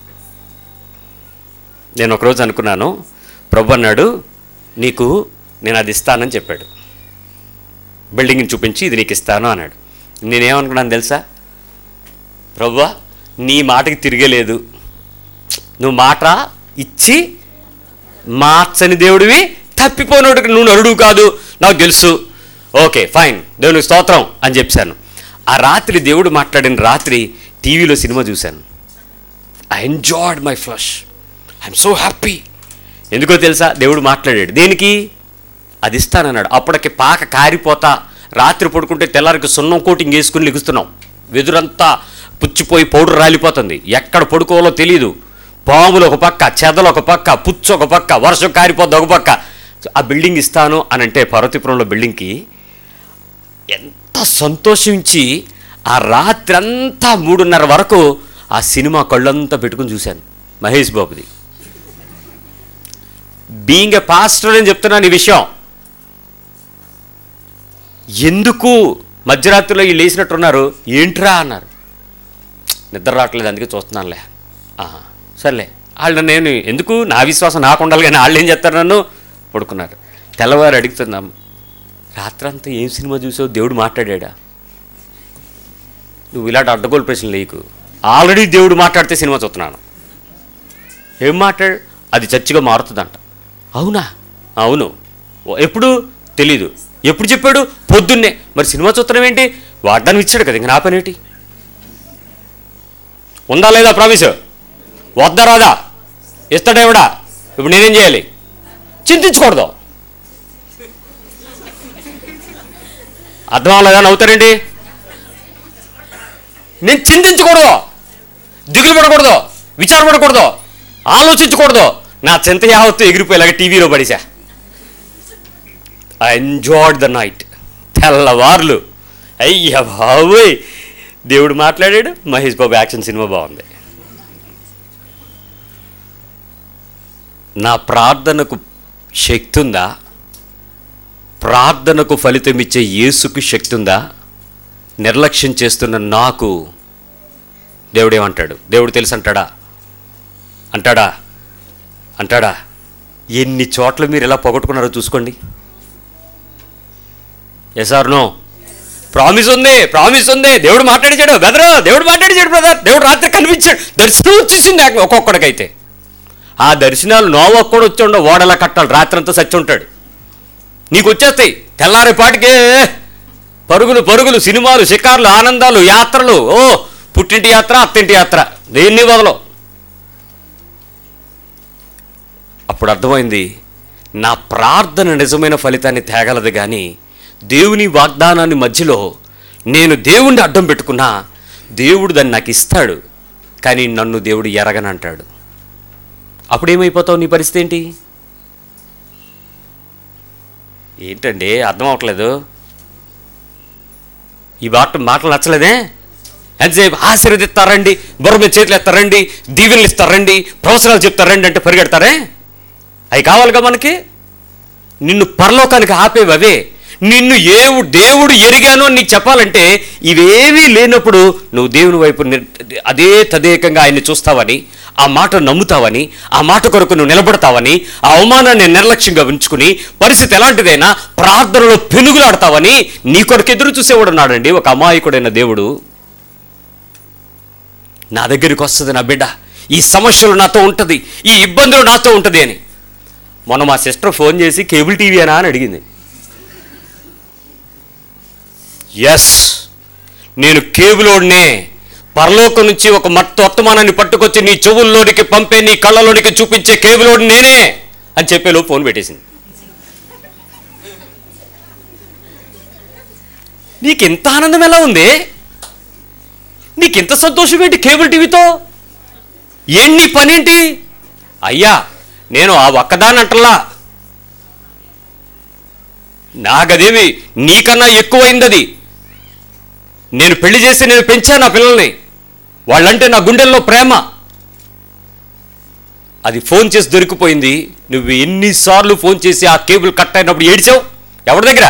నేను ఒకరోజు అనుకున్నాను ప్రభు అన్నాడు నీకు నేను అది ఇస్తానని చెప్పాడు బిల్డింగ్ని చూపించి ఇది నీకు ఇస్తాను అన్నాడు నేనేమనుకున్నాను తెలుసా ప్రభువా నీ మాటకి తిరగలేదు నువ్వు మాట ఇచ్చి మార్చని దేవుడివి తప్పిపోయినోడికి నువ్వు నరుడు కాదు నాకు తెలుసు ఓకే ఫైన్ దేవునికి స్తోత్రం అని చెప్పాను ఆ రాత్రి దేవుడు మాట్లాడిన రాత్రి టీవీలో సినిమా చూశాను I enjoyed my flush I'm so happy ఎందుకో తెలుసా దేవుడు మాట్లాడాడు దేనికి అది ఇస్తానన్నాడు అప్పటికి పాక కారిపోతా రాత్రి పడుకుంటే తెల్లారికి సున్నం కోటింగ్ వేసుకుని లెగుస్తున్నాం వెదురంతా పుచ్చిపోయి పౌడర్ రాలిపోతుంది ఎక్కడ పడుకోవాలో తెలియదు పాములు ఒక పక్క చెదలు ఒక పక్క పుచ్చు ఒక పక్క వర్షం కారిపోద్ది ఒక పక్క ఆ బిల్డింగ్ ఇస్తాను అని అంటే పార్వతీపురంలో బిల్డింగ్కి ఎంత సంతోషించి ఆ రాత్రి అంతా మూడున్నర వరకు ఆ సినిమా కళ్ళంతా పెట్టుకుని చూశాను మహేష్ బాబుది బీయింగ్ ఎ పాస్టర్ అని చెప్తున్నాను ఈ విషయం ఎందుకు మధ్యరాత్రిలో వీళ్ళు లేచినట్టున్నారు ఏంట్రా అన్నారు నిద్ర రావట్లేదు అందుకే చూస్తున్నానులే ఆహా, సర్లే వాళ్ళు నేను ఎందుకు నా విశ్వాసం నాకు ఉండాలి కానీ వాళ్ళు ఏం చేస్తారు నన్ను పడుకున్నారు తెల్లవారు అడుగుతున్నాం రాత్రంతా ఏం సినిమా చూసావు దేవుడు మాట్లాడా నువ్వు ఇలాంటి అడ్డగోలు ప్రశ్నలు లేకు ఆల్రెడీ దేవుడు మాట్లాడితే సినిమా చూస్తున్నాను ఏం మాట్లాడు అది చర్చిగా మారుతుందంట అవునా అవును ఓ- ఎప్పుడు తెలీదు ఎప్పుడు చెప్పాడు పొద్దున్నే మరి సినిమా చూస్తున్నాం ఏంటి వాడ్డాన్ని ఇచ్చాడు కదా ఇంక నా పని ఏంటి ఉందా లేదా ప్రామిస్ వద్దా రాదా ఇస్తాడేవిడా ఇప్పుడు నేనేం చేయాలి చింతించకూడదు అర్థం అవ్వలేదా నవ్వుతారండి నేను చింతించకూడదు దిగులు పడకూడదు విచారపడకూడదు ఆలోచించకూడదు నా చింత యావత్తు ఎగిరిపోయేలాగా టీవీలో పడేసా ఐ ఎంజాయ్డ్ ద నైట్ తెల్లవార్లు అయ్య బాబోయ్ దేవుడు మాట్లాడాడు మహేష్ బాబు యాక్షన్ సినిమా బాగుంది నా ప్రార్థనకు శక్తి ఉందా ప్రార్థనకు ఫలితం ఇచ్చే యేసుకు శక్తి ఉందా నిర్లక్ష్యం చేస్తున్న నాకు దేవుడు ఏమంటాడు దేవుడు తెలుసు అంటాడా అంటాడా అంటాడా ఎన్ని చోట్ల మీరు ఎలా పోగొట్టుకున్నారో చూసుకోండి ఎస్ ఆర్ నో ప్రామిస్ ఉంది ప్రామిస్ ఉంది దేవుడు మాట్లాడించాడు బెదరు దేవుడు మాట్లాడించాడు బ్రదర్ దేవుడు రాత్రి కనిపించాడు దర్శనం వచ్చేసింది నాకు ఒక్కొక్కడికైతే ఆ దర్శనాలు నోవకు కూడా వచ్చి ఉండవు ఓడలా కట్టాలి రాత్రంతా సచ్చి ఉంటాడు నీకు వచ్చేస్తాయి తెల్లారేపాటికే పరుగులు పరుగులు సినిమాలు షికార్లు ఆనందాలు యాత్రలు ఓ పుట్టింటి యాత్ర అత్తింటి యాత్ర దేన్ని వదలవు అప్పుడు అర్థమైంది నా ప్రార్థన నిజమైన ఫలితాన్ని తేగలదు కానీ దేవుని వాగ్దానాన్ని మధ్యలో నేను దేవుణ్ణి అడ్డం పెట్టుకున్నా దేవుడు దాన్ని నాకు ఇస్తాడు కానీ నన్ను దేవుడు ఎరగనంటాడు అప్పుడు ఏమైపోతావు నీ పరిస్థితి ఏంటి ఏంటండి అర్థం అవట్లేదు ఈ మాట మాటలు నచ్చలేదే ఎంతసేపు ఆశీర్వదిస్తారండి బుర్ర మీద చేతులు ఎత్తారండి దీవెనలు ఇస్తారండి ప్రవసనాలు చెప్తారండి అంటే పరిగెడతారే అవి కావాలిగా మనకి నిన్ను పరలోకానికి ఆపేవి అవే నిన్ను ఏవు దేవుడు ఎరిగాను అని నీకు చెప్పాలంటే ఇవేమీ లేనప్పుడు నువ్వు దేవుని వైపు నిర్- అదే తదేకంగా ఆయన్ని చూస్తావని ఆ మాట నమ్ముతావని ఆ మాట కొరకు నువ్వు నిలబడతావని ఆ అవమానాన్ని నిర్లక్ష్యంగా ఉంచుకుని పరిస్థితి ఎలాంటిదైనా ప్రార్థనలో పెనుగులాడతావని నీ కొరకు ఎదురు చూసేవాడు ఉన్నాడండి ఒక అమాయకుడైన దేవుడు నా దగ్గరికి వస్తుంది నా బిడ్డ ఈ సమస్యలు నాతో ఉంటుంది ఈ ఇబ్బందులు నాతో ఉంటుంది అని మొన్న మా సిస్టర్ ఫోన్ చేసి కేబుల్ టీవీ అనా అని అడిగింది ఎస్ నేను కేబులోడినే పరలోకం నుంచి ఒక మత్తు వర్తమానాన్ని పట్టుకొచ్చి నీ చెవుల్లోనికి పంపే నీ కళ్ళలోనికి చూపించే కేబులోడి నేనే అని చెప్పేలో ఫోన్ పెట్టేసింది నీకు ఇంత ఆనందం ఎలా ఉంది నీకు ఇంత సంతోషం ఏంటి కేబుల్ టీవీతో ఏంటి పనేంటి అయ్యా నేను ఆ ఒక్కదాని అంటల్లా నాకదేమి నీకన్నా ఎక్కువైంది అది నేను పెళ్లి చేసి నేను పెంచా నా పిల్లల్ని వాళ్ళంటే నా గుండెల్లో ప్రేమ అది ఫోన్ చేసి దొరికిపోయింది నువ్వు ఎన్నిసార్లు ఫోన్ చేసి ఆ కేబుల్ కట్ అయినప్పుడు ఏడిచావు ఎవరి దగ్గర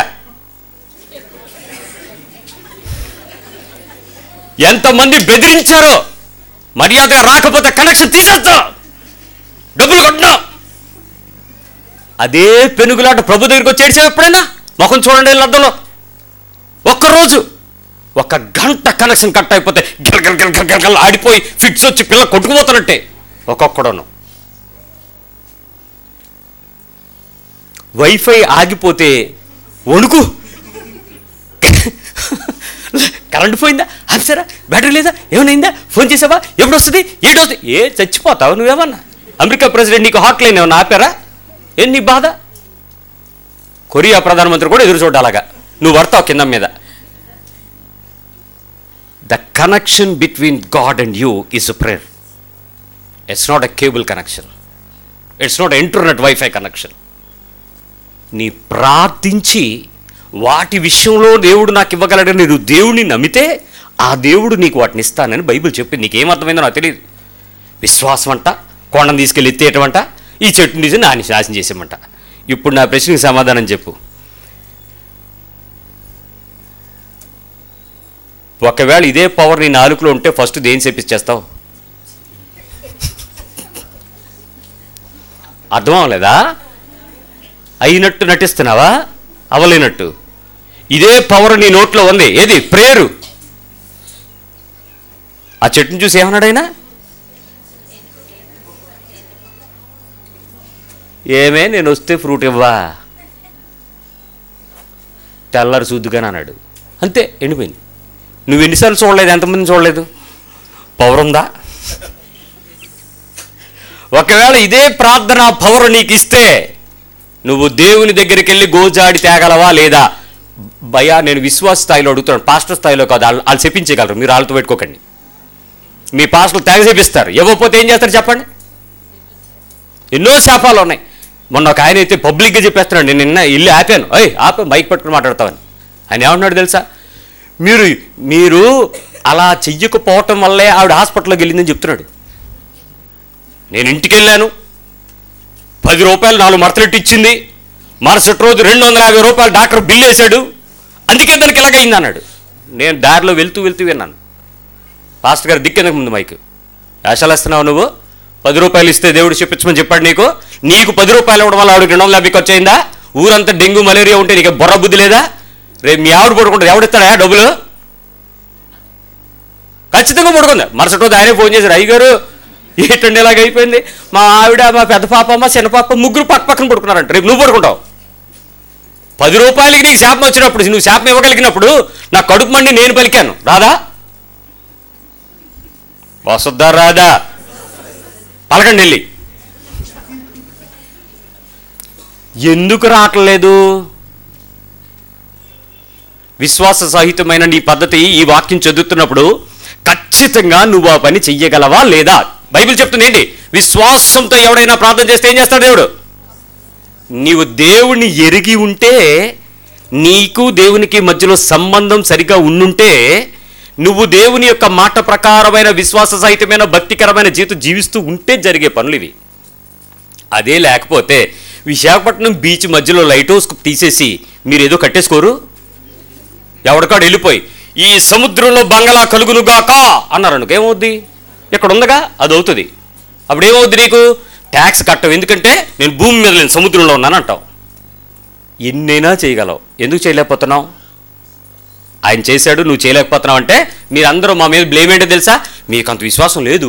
ఎంతమంది బెదిరించారో మర్యాదగా రాకపోతే కనెక్షన్ తీసేస్తా డబ్బులు కొట్టినా అదే పెనుగులాట ప్రభు దగ్గరికి వచ్చి ఏడ్చావు ఎప్పుడైనా ముఖం చూడండి లడ్డలో ఒక్కరోజు ఒక గంట కనెక్షన్ కట్ అయిపోతే గల్ గల్ గల్ గల్ గల్ గల్ ఆడిపోయి ఫిట్స్ వచ్చి పిల్ల కొట్టుకుపోతున్నట్టే ఒక్కొక్కడును వైఫై ఆగిపోతే వణుకు కరెంట్ పోయిందా ఆఫీసరా బ్యాటరీ లేదా ఏమైనా ఫోన్ చేసావా ఎప్పుడు వస్తుంది ఏంటి వస్తుంది ఏ చచ్చిపోతావు నువ్వేమన్నా అమెరికా ప్రెసిడెంట్ నీకు హాట్ లైన్ ఏమన్నా ఆపారా ఏం నీ బాధ కొరియా ప్రధానమంత్రి కూడా ఎదురు చూడాలగా నువ్వు పడతావు కింద మీద the connection between God and you is prayer it's not a cable connection it's not internet wifi connection నీ ప్రార్థించి వాటి విషయంలో దేవుడు నాకు ఇవ్వగలడని నువ్వు దేవుడిని నమ్మితే ఆ దేవుడు నీకు వాటిని ఇస్తానని బైబిల్ చెప్పింది నీకేం అర్థమైందో నాకు తెలియదు విశ్వాసం అంట కొండను తీసుకెళ్ళి ఎత్తేయటమంట ఈ చెట్టుని తీసి నాని నాశనం చేసేమంట ఇప్పుడు నా ప్రశ్నకి సమాధానం చెప్పు ఒకవేళ ఇదే పవర్ నీ నాలుగులో ఉంటే ఫస్ట్ దేని చేపిచ్చేస్తావు అర్థం అవ్వలేదా అయినట్టు నటిస్తున్నావా అవలేనట్టు ఇదే పవర్ నీ నోట్లో ఉంది ఏది ప్రేయరు ఆ చెట్టుని చూసి ఏమన్నాడు ఆయన ఏమే నేను వస్తే ఫ్రూట్ ఇవ్వా తెల్లారి చూద్దుగాని అన్నాడు అంతే ఎండిపోయింది నువ్వు ఎన్నిసార్లు చూడలేదు ఎంతమంది చూడలేదు పవర్ ఉందా ఒకవేళ ఇదే ప్రార్థన పవర్ నీకు ఇస్తే నువ్వు దేవుని దగ్గరికి వెళ్ళి గోజాడి తేగలవా లేదా భయా నేను విశ్వాస స్థాయిలో అడుగుతున్నాను పాస్టర్ స్థాయిలో కాదు వాళ్ళు వాళ్ళు చెప్పించగలరు మీరు వాళ్ళతో పెట్టుకోకండి మీ పాస్టర్లు తెగ చేపిస్తారు ఇవ్వకపోతే ఏం చేస్తారు చెప్పండి ఎన్నో శాపాలు ఉన్నాయి మొన్న ఒక ఆయన అయితే పబ్లిక్గా చెప్పేస్తున్నాడు నేను నిన్న ఇల్లు ఆపాను అయ్ ఆపా మైక్ పట్టుకుని మాట్లాడతామని ఆయన ఏమంటున్నాడు తెలుసా మీరు మీరు అలా చెయ్యకపోవటం వల్లే ఆవిడ హాస్పిటల్లోకి వెళ్ళిందని చెప్తున్నాడు నేను ఇంటికి వెళ్ళాను పది రూపాయలు నాలుగు మడతలెట్టి ఇచ్చింది మరుసటి రోజు రెండు వందల యాభై రూపాయలు డాక్టర్ బిల్ వేశాడు అందుకే దానికి ఎలాగైంది అన్నాడు నేను దారిలో వెళ్తూ వెళ్తూ విన్నాను పాస్టర్ గారు దిక్కెందుకు ముందు మైక్ వేషాలు వేస్తున్నావు నువ్వు పది రూపాయలు ఇస్తే దేవుడు చెప్పించమని చెప్పాడు నీకు నీకు పది రూపాయలు ఇవ్వడం వల్ల ఆవిడకి రెండు వందల యాభై ఖర్చు అయిందా ఊరంతా డెంగ్యూ మలేరియా ఉంటే నీకు బుర్ర బుద్ధి లేదా రేపు మీ ఆవిడ పడుకుంటుంది ఎవడిస్తాడా డబ్బులు ఖచ్చితంగా పడుకుంది మరుసటి రోజు ఆయనే ఫోన్ చేశారు అయ్యగారు ఏంటండి ఇలాగ అయిపోయింది మా ఆవిడ మా పెద్ద పాప మా చిన్న పాప ముగ్గురు పక్క పక్కన పడుకున్నారంట రేపు నువ్వు పడుకుంటావు పది రూపాయలకి నీకు శాపం వచ్చినప్పుడు నువ్వు శాపం ఇవ్వగలిగినప్పుడు నా కడుపు మండి నేను పలికాను రాదా వస్తుందా రాదా పలకండి వెళ్ళి ఎందుకు రావట్లేదు విశ్వాస సహితమైన నీ పద్ధతి ఈ వాక్యం చదువుతున్నప్పుడు ఖచ్చితంగా నువ్వు ఆ పని చెయ్యగలవా లేదా బైబిల్ చెప్తుంది ఏంటి విశ్వాసంతో ఎవడైనా ప్రార్థన చేస్తే ఏం చేస్తాడు దేవుడు నీవు దేవుని ఎరిగి ఉంటే నీకు దేవునికి మధ్యలో సంబంధం సరిగా ఉండుంటే నువ్వు దేవుని యొక్క మాట ప్రకారమైన విశ్వాస సహితమైన భక్తికరమైన జీవితం జీవిస్తూ ఉంటే జరిగే పనులు ఇవి అదే లేకపోతే విశాఖపట్నం బీచ్ మధ్యలో లైట్ హౌస్ తీసేసి మీరు ఏదో కట్టేసుకోరు ఎవడికాడు వెళ్ళిపోయి ఈ సముద్రంలో బంగళా కలుగునుగాక అన్నారు అనుకో ఏమవుద్ది ఇక్కడ ఉందగా అది అవుతుంది అప్పుడు ఏమవుద్ది నీకు ట్యాక్స్ కట్టవు ఎందుకంటే నేను భూమి మీద లేని సముద్రంలో ఉన్నాను అంటావు ఎన్నైనా చేయగలవు ఎందుకు చేయలేకపోతున్నావు ఆయన చేశాడు నువ్వు చేయలేకపోతున్నావు అంటే మీరందరూ మా మీద బ్లేమ్ ఏంటో తెలుసా మీకు అంత విశ్వాసం లేదు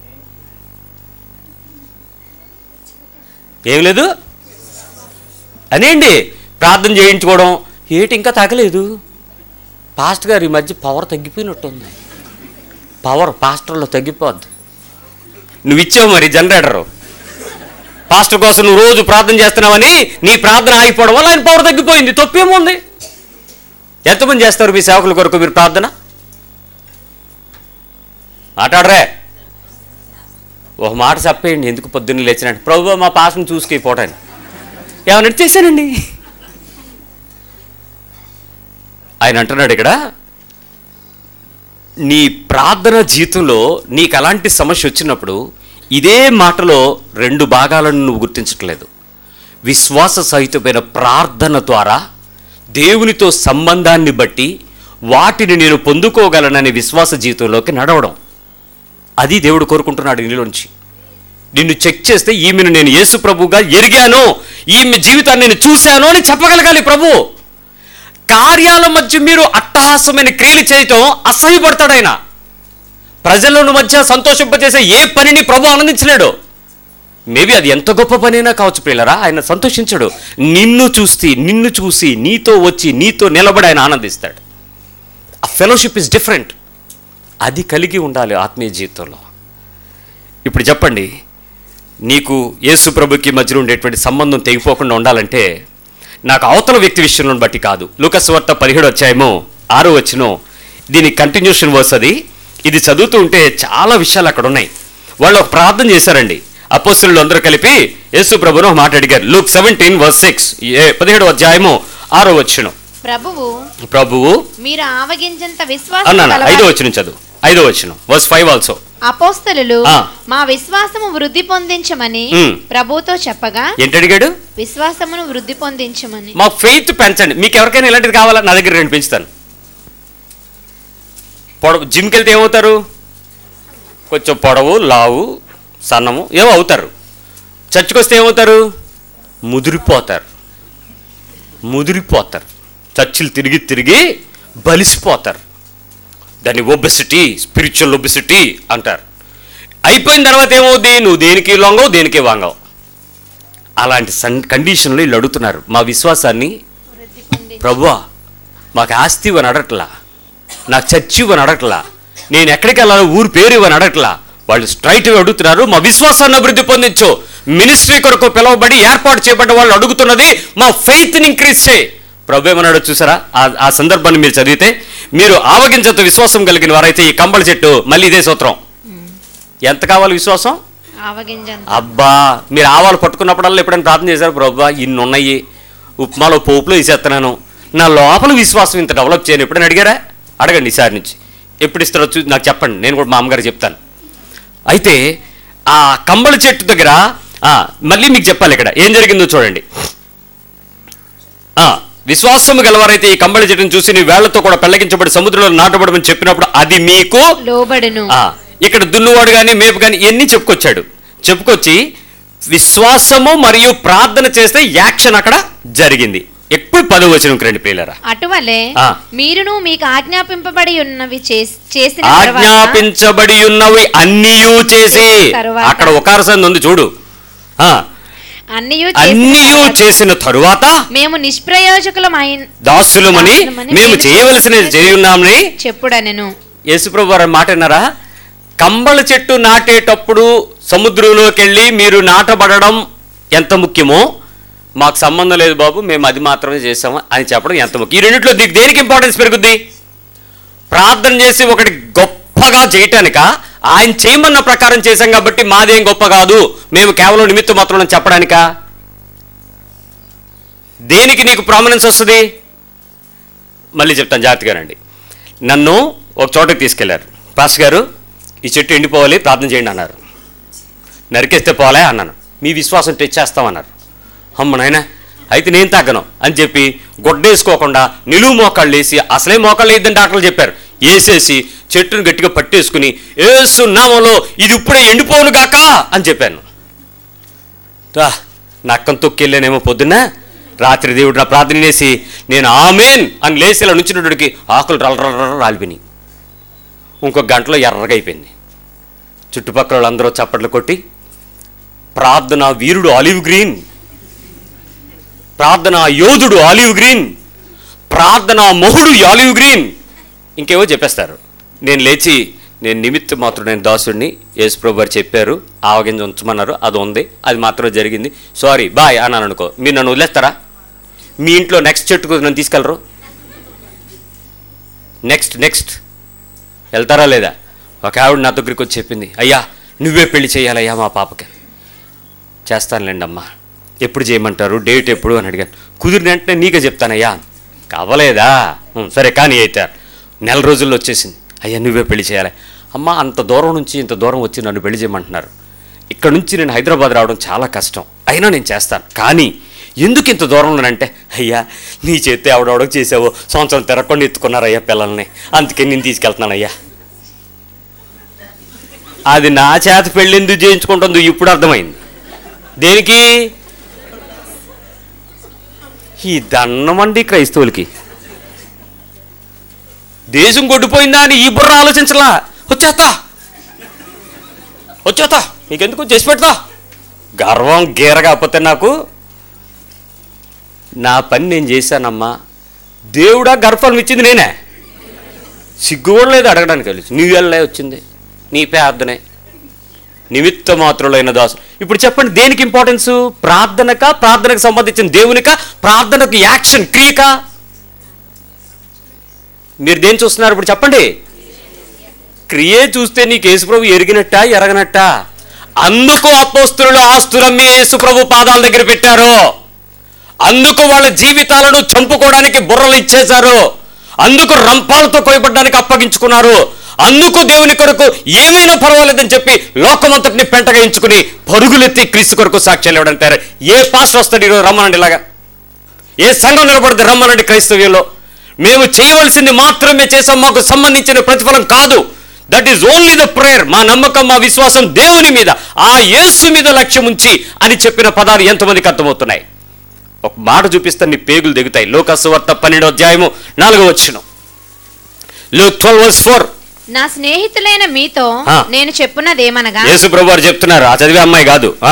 ఏం లేదు అదేంటి ప్రార్థన చేయించుకోవడం ఏటి ఇంకా తగ్గలేదు పాస్టర్ గారు ఈ మధ్య పవర్ తగ్గిపోయినట్టుంది పవర్ పాస్టర్లో తగ్గిపోద్ది నువ్వు ఇచ్చావు మరి జనరేటరు పాస్టర్ కోసం నువ్వు రోజు ప్రార్థన చేస్తున్నావని నీ ప్రార్థన ఆగిపోవడం వల్ల ఆయన పవర్ తగ్గిపోయింది తప్పేముంది ఎంతమంది చేస్తారు మీ సేవకుల కొరకు మీరు ప్రార్థన మాట్లాడరే ఒక మాట చెప్పేయండి ఎందుకు పొద్దున్న లేచినట్టు ప్రభు మా పాస్టర్ని చూసుకు పోటాను ఏమన్నా చేశానండి ఆయన అంటున్నాడు ఇక్కడ నీ ప్రార్థన జీవితంలో నీకు అలాంటి సమస్య వచ్చినప్పుడు ఇదే మాటలో రెండు భాగాలను నువ్వు గుర్తించట్లేదు విశ్వాస సహితమైన ప్రార్థన ద్వారా దేవునితో సంబంధాన్ని బట్టి వాటిని నేను పొందుకోగలననే విశ్వాస జీవితంలోకి నడవడం అది దేవుడు కోరుకుంటున్నాడు నీలోంచి నిన్ను చెక్ చేస్తే ఈమెను నేను యేసు ప్రభుగా ఎరిగాను ఈమె జీవితాన్ని నేను చూశాను అని చెప్పగలగాలి ప్రభు కార్యాల మధ్య మీరు అట్టహాసమైన క్రియలు చేయటం అసహ్యపడతాడు ఆయన ప్రజలను మధ్య సంతోషింపజేసే ఏ పనిని ప్రభు ఆనందించలేడు మేబీ అది ఎంత గొప్ప పనైనా కావచ్చు ప్రియులరా ఆయన సంతోషించడు నిన్ను చూసి నిన్ను చూసి నీతో వచ్చి నీతో నిలబడి ఆయన ఆనందిస్తాడు ఆ ఫెలోషిప్ ఇస్ డిఫరెంట్ అది కలిగి ఉండాలి ఆత్మీయ జీవితంలో ఇప్పుడు చెప్పండి నీకు యేసు ప్రభుకి మధ్యలో ఉండేటువంటి సంబంధం తెగిపోకుండా ఉండాలంటే నాకు అవతల వ్యక్తి విషయంలో బట్టి కాదు లూకస్ వార్త పదిహేడు అధ్యాయము ఆరో వచ్చిన దీని కంటిన్యూషన్ వర్స్ అది ఇది చదువుతూ ఉంటే చాలా విషయాలు అక్కడ ఉన్నాయి వాళ్ళు ఒక ప్రార్థన చేశారండి అపోస్తులు అందరూ కలిపి యేసు ప్రభును ఒక మాట అడిగారు లూక్ సెవెంటీన్ వర్స్ సిక్స్ ఏ పదిహేడు అధ్యాయము ఆరో వచ్చును ప్రభువు ప్రభువు మీరు ఆవగించంత విశ్వాసం అన్నాను కలవారు. ఐదో వచ్చిన చదువు ఐదో వచ్చిన వర్స్ ఫైవ్ ఆల్సో అపోస్తలులు ఆ. మా విశ్వాసము వృద్ధి పొందించమని ఉమ్. ప్రభువుతో చెప్పగా ఏంటి అడిగాడు విశ్వాసమును వృద్ధి పొందించమని మా ఫెయిత్ పెంచండి మీకు ఎవరికైనా ఇలాంటిది కావాలా నా దగ్గర రెండు పెంచుతాను పొడవు జిమ్కి వెళ్తే ఏమవుతారు కొంచెం పొడవు లావు సన్నము ఏమో అవుతారు చర్చికి వస్తే ఏమవుతారు ముదిరిపోతారు ముదిరిపోతారు చర్చిలు తిరిగి తిరిగి బలిసిపోతారు దాన్ని ఒబెసిటీ స్పిరిచువల్ ఒబెసిటీ అంటారు అయిపోయిన తర్వాత ఏమవుద్ది నువ్వు దేనికి లొంగవు దేనికి వాంగవు అలాంటి సన్ కండిషన్లో వీళ్ళు అడుగుతున్నారు మా విశ్వాసాన్ని ప్రభువా మాకు ఆస్తి ఇవ్వని అడగట్లా నాకు చర్చి ఇవ్వని అడగట్లా నేను ఎక్కడికి వెళ్ళాలో ఊరు పేరు ఇవ్వని అడగట్లా వాళ్ళు స్ట్రైట్గా అడుగుతున్నారు మా విశ్వాసాన్ని అభివృద్ధి పొందించు మినిస్ట్రీ కొరకు పిలువబడి ఏర్పాటు చేయబడ్డ వాళ్ళు అడుగుతున్నది మా ఫెయిత్ని ఇంక్రీజ్ చేయి ప్రభు ఏమన్నాడో చూసారా ఆ- ఆ సందర్భాన్ని మీరు చదివితే మీరు ఆవగించత విశ్వాసం కలిగిన వారైతే ఈ కంబళ చెట్టు మళ్ళీ ఇదే సూత్రం ఎంత కావాలి విశ్వాసం ఆవగింజంత అబ్బా మీరు ఆవాలు పట్టుకున్నప్పుడల్లా ఎప్పుడైనా ప్రార్థన చేశారు ప్రభా ఇన్ని ఉన్నాయి ఉప్మాలో పోపులో వేసేస్తున్నాను నా లోపల విశ్వాసం ఇంత డెవలప్ చేయను ఎప్పుడైనా అడిగారా అడగండి ఈసారి నుంచి ఎప్పుడు ఇస్తారో చూ నాకు చెప్పండి నేను కూడా మా అమ్మగారు చెప్తాను అయితే ఆ కంబళ చెట్టు దగ్గర ఆ, మళ్ళీ మీకు చెప్పాలి ఇక్కడ ఏం జరిగిందో చూడండి ఆ, విశ్వాసము గలవారైతే ఈ కంబళ చెట్టును చూసి నీ వేళ్లతో కూడా పెళ్లగించబడి సముద్రంలో నాటబడమని చెప్పినప్పుడు అది మీకు లోబడును ఆ, ఇక్కడ దున్నువాడు కానీ మేపు కానీ ఇవన్నీ చెప్పుకొచ్చాడు చెప్పుకొచ్చి విశ్వాసము మరియు ప్రార్థన చేస్తే యాక్షన్ అక్కడ జరిగింది ఎప్పుడు పదవి వచ్చిన రండి ప్రియులరా అటువలే ఆ. మీరును మీకు ఆజ్ఞాపింపబడి ఉన్నవి చేస్- చేసిన తర్వాత ఆజ్ఞాపించబడి ఉన్నవి అన్నీయూ చేసి తరువాత. అక్కడ ఒక అరసంది ఉంది చూడు ఆ, అన్నియు చేసిన అన్నీయూ తర్వాత చేసిన తరువాత మేము నిష్ప్రయోజకులమైన దాసులమని దాసులమని మేము నేను చేయవలసినది చేయున్నామని చెప్పుడనెను యేసుప్రభు వారి మాట విన్నారా కంబళ చెట్టు నాటేటప్పుడు సముద్రంలోకి వెళ్ళి మీరు నాటబడడం ఎంత ముఖ్యమో మాకు సంబంధం లేదు బాబు మేము అది మాత్రమే చేసాము అని చెప్పడం ఎంత ముఖ్యం ఈ రెండిట్లో దీనికి దేనికి ఇంపార్టెన్స్ పెరుగుద్ది ప్రార్థన చేసి ఒకటి గొప్పగా చేయటానిక ఆయన చేయమన్న ప్రకారం చేశాం కాబట్టి మాదేం గొప్ప కాదు మేము కేవలం నిమిత్త మాత్రం చెప్పడానికా దేనికి నీకు ప్రామినెన్స్ వస్తుంది మళ్ళీ చెప్తాను జాగ్రత్తగానండి నన్ను ఒక చోటకి తీసుకెళ్లారు పాస్ గారు ఈ చెట్టు ఎండిపోవాలి ప్రార్థన చేయండి అన్నారు నరికేస్తే పోలే అన్నాను మీ విశ్వాసం తెచ్చేస్తామన్నారు అమ్మ నాయన అయితే నేను తగ్గను అని చెప్పి గొడ్డేసుకోకుండా నిలువు మోకాళ్ళు వేసి అసలే మోకాళ్ళు వేద్దని డాక్టర్లు చెప్పారు వేసేసి చెట్టును గట్టిగా పట్టేసుకుని ఏసు నామంలో ఇది ఇప్పుడే ఎండిపోను గాక అని చెప్పాను రా, నక్కం తొక్కెళ్ళానేమో పొద్దున్న రాత్రి దేవుడు నా ప్రార్థన చేసి నేను ఆమెన్ అని లేచి ఇలా నుంచినట్టుడికి ఆకులు రల రల రల రాలిపోయినాయి ఇంకొక గంటలో ఎర్రగా అయిపోయింది చుట్టుపక్కల వాళ్ళందరూ చప్పట్లు కొట్టి ప్రార్థన వీరుడు ఆలివ్ గ్రీన్ ప్రార్థన యోధుడు ఆలివ్ గ్రీన్ ప్రార్థన మొహుడు ఆలివ్ గ్రీన్ ఇంకేవో చెప్పేస్తారు నేను లేచి నేను నిమిత్త మాత్రం నేను దాసుడిని యేసుప్రభు గారు చెప్పారు ఆవగింజ ఉంచమన్నారు అది ఉంది అది మాత్రం జరిగింది సారీ బాయ్ అన్నాను అనుకో మీరు నన్ను వదిలేస్తారా మీ ఇంట్లో నెక్స్ట్ చెట్టుకు నన్ను తీసుకెళ్ళరు నెక్స్ట్ నెక్స్ట్ వెళ్తారా లేదా ఒక ఆవిడ నా దగ్గరికి వచ్చి చెప్పింది అయ్యా నువ్వే పెళ్లి చేయాలయ్యా మా పాపకి చేస్తానులేండి అమ్మా ఎప్పుడు చేయమంటారు డేట్ ఎప్పుడు అని అడిగాను కుదిరిన వెంటనే నీకే చెప్తానయ్యా కావలేదా "ఉం, సరే కానీ అయితే నెల రోజుల్లో వచ్చేసింది అయ్యా నువ్వే పెళ్లి చేయాలి అమ్మ అంత దూరం నుంచి ఇంత దూరం వచ్చి నన్ను పెళ్లి చేయమంటున్నారు ఇక్కడ నుంచి నేను హైదరాబాద్ రావడం చాలా కష్టం అయినా నేను చేస్తాను కానీ ఎందుకు ఇంత దూరం ఉన్నానంటే అయ్యా నీ చేతి ఆవిడవడకు చేసావో సంవత్సరం తిరగకుండా ఎత్తుకున్నారయ్యా పిల్లల్ని అందుకే నేను తీసుకెళ్తున్నానయ్యా అది నా చేత పెళ్ళెందుకు చేయించుకుంటుందో ఇప్పుడు అర్థమైంది దేనికి ఈ దన్నమండి క్రైస్తవులకి దేశం కొట్టిపోయిందా అని ఈ బుర్ర ఆలోచించలా వచ్చేస్తా వచ్చేస్తా నీకెందుకు చేసి పెడతా గర్వం గీర కాకపోతే నాకు నా పని నేను చేశానమ్మా దేవుడా గర్భం ఇచ్చింది నేనే సిగ్గు కూడా లేదు అడగడానికి వెళ్ళి నీ వెళ్ళే వచ్చింది నీ ప్రార్థనే నిమిత్త మాత్రులైన దాసు ఇప్పుడు చెప్పండి దేనికి ఇంపార్టెన్స్ ప్రార్థనక ప్రార్థనకు సంబంధించిన దేవునిక ప్రార్థనకు యాక్షన్ క్రియక మీరు దేని చూస్తున్నారు ఇప్పుడు చెప్పండి క్రియే చూస్తే నీకు యేసుప్రభు ఎరిగినట్ట ఎరగనట్ట అందుకు అపోస్తులు ఆస్తులమ్మి యేసుప్రభు పాదాల దగ్గర పెట్టారు అందుకు వాళ్ళ జీవితాలను చంపుకోవడానికి బుర్రలు ఇచ్చేశారు అందుకు రంపాలతో కొయ్యబడ్డానికి అప్పగించుకున్నారు అందుకు దేవుని కొరకు ఏమైనా పర్వాలేదని చెప్పి లోకమంతటిని పెంటగా ఎంచుకుని పరుగులెత్తి క్రీస్తు కొరకు సాక్ష్యాలు ఇవ్వడంటారు ఏ పాస్టర్ వస్తాడు ఈరోజు రమ్మనండి ఇలాగా ఏ సంఘం నిలబడదు రమ్మనండి క్రైస్తవ్యంలో మేము చేయవలసింది మాత్రమే చేసాం మాకు సంబంధించిన ప్రతిఫలం కాదు that is only the prayer మా నమ్మకం మా విశ్వాసం దేవుని మీద ఆ యేసు మీద లక్ష్యం ఉంచి అని చెప్పిన పదాలు ఎంతమందికి అర్థమవుతున్నాయి ఒక మాట చూపిస్తే నీ పేగులు దిగుతాయి లోకసువార్త పన్నెండో అధ్యాయము నాలుగో వచ్చిన లుక్ ట్వెల్వ్ వర్స్ ఫోర్ నా స్నేహితులైన మీతో ఆ. నేను చెప్పున్నదేమనగా యేసు ప్రభు వారు చెప్తున్నారు ఆ చదివే అమ్మాయి కాదు ఆ,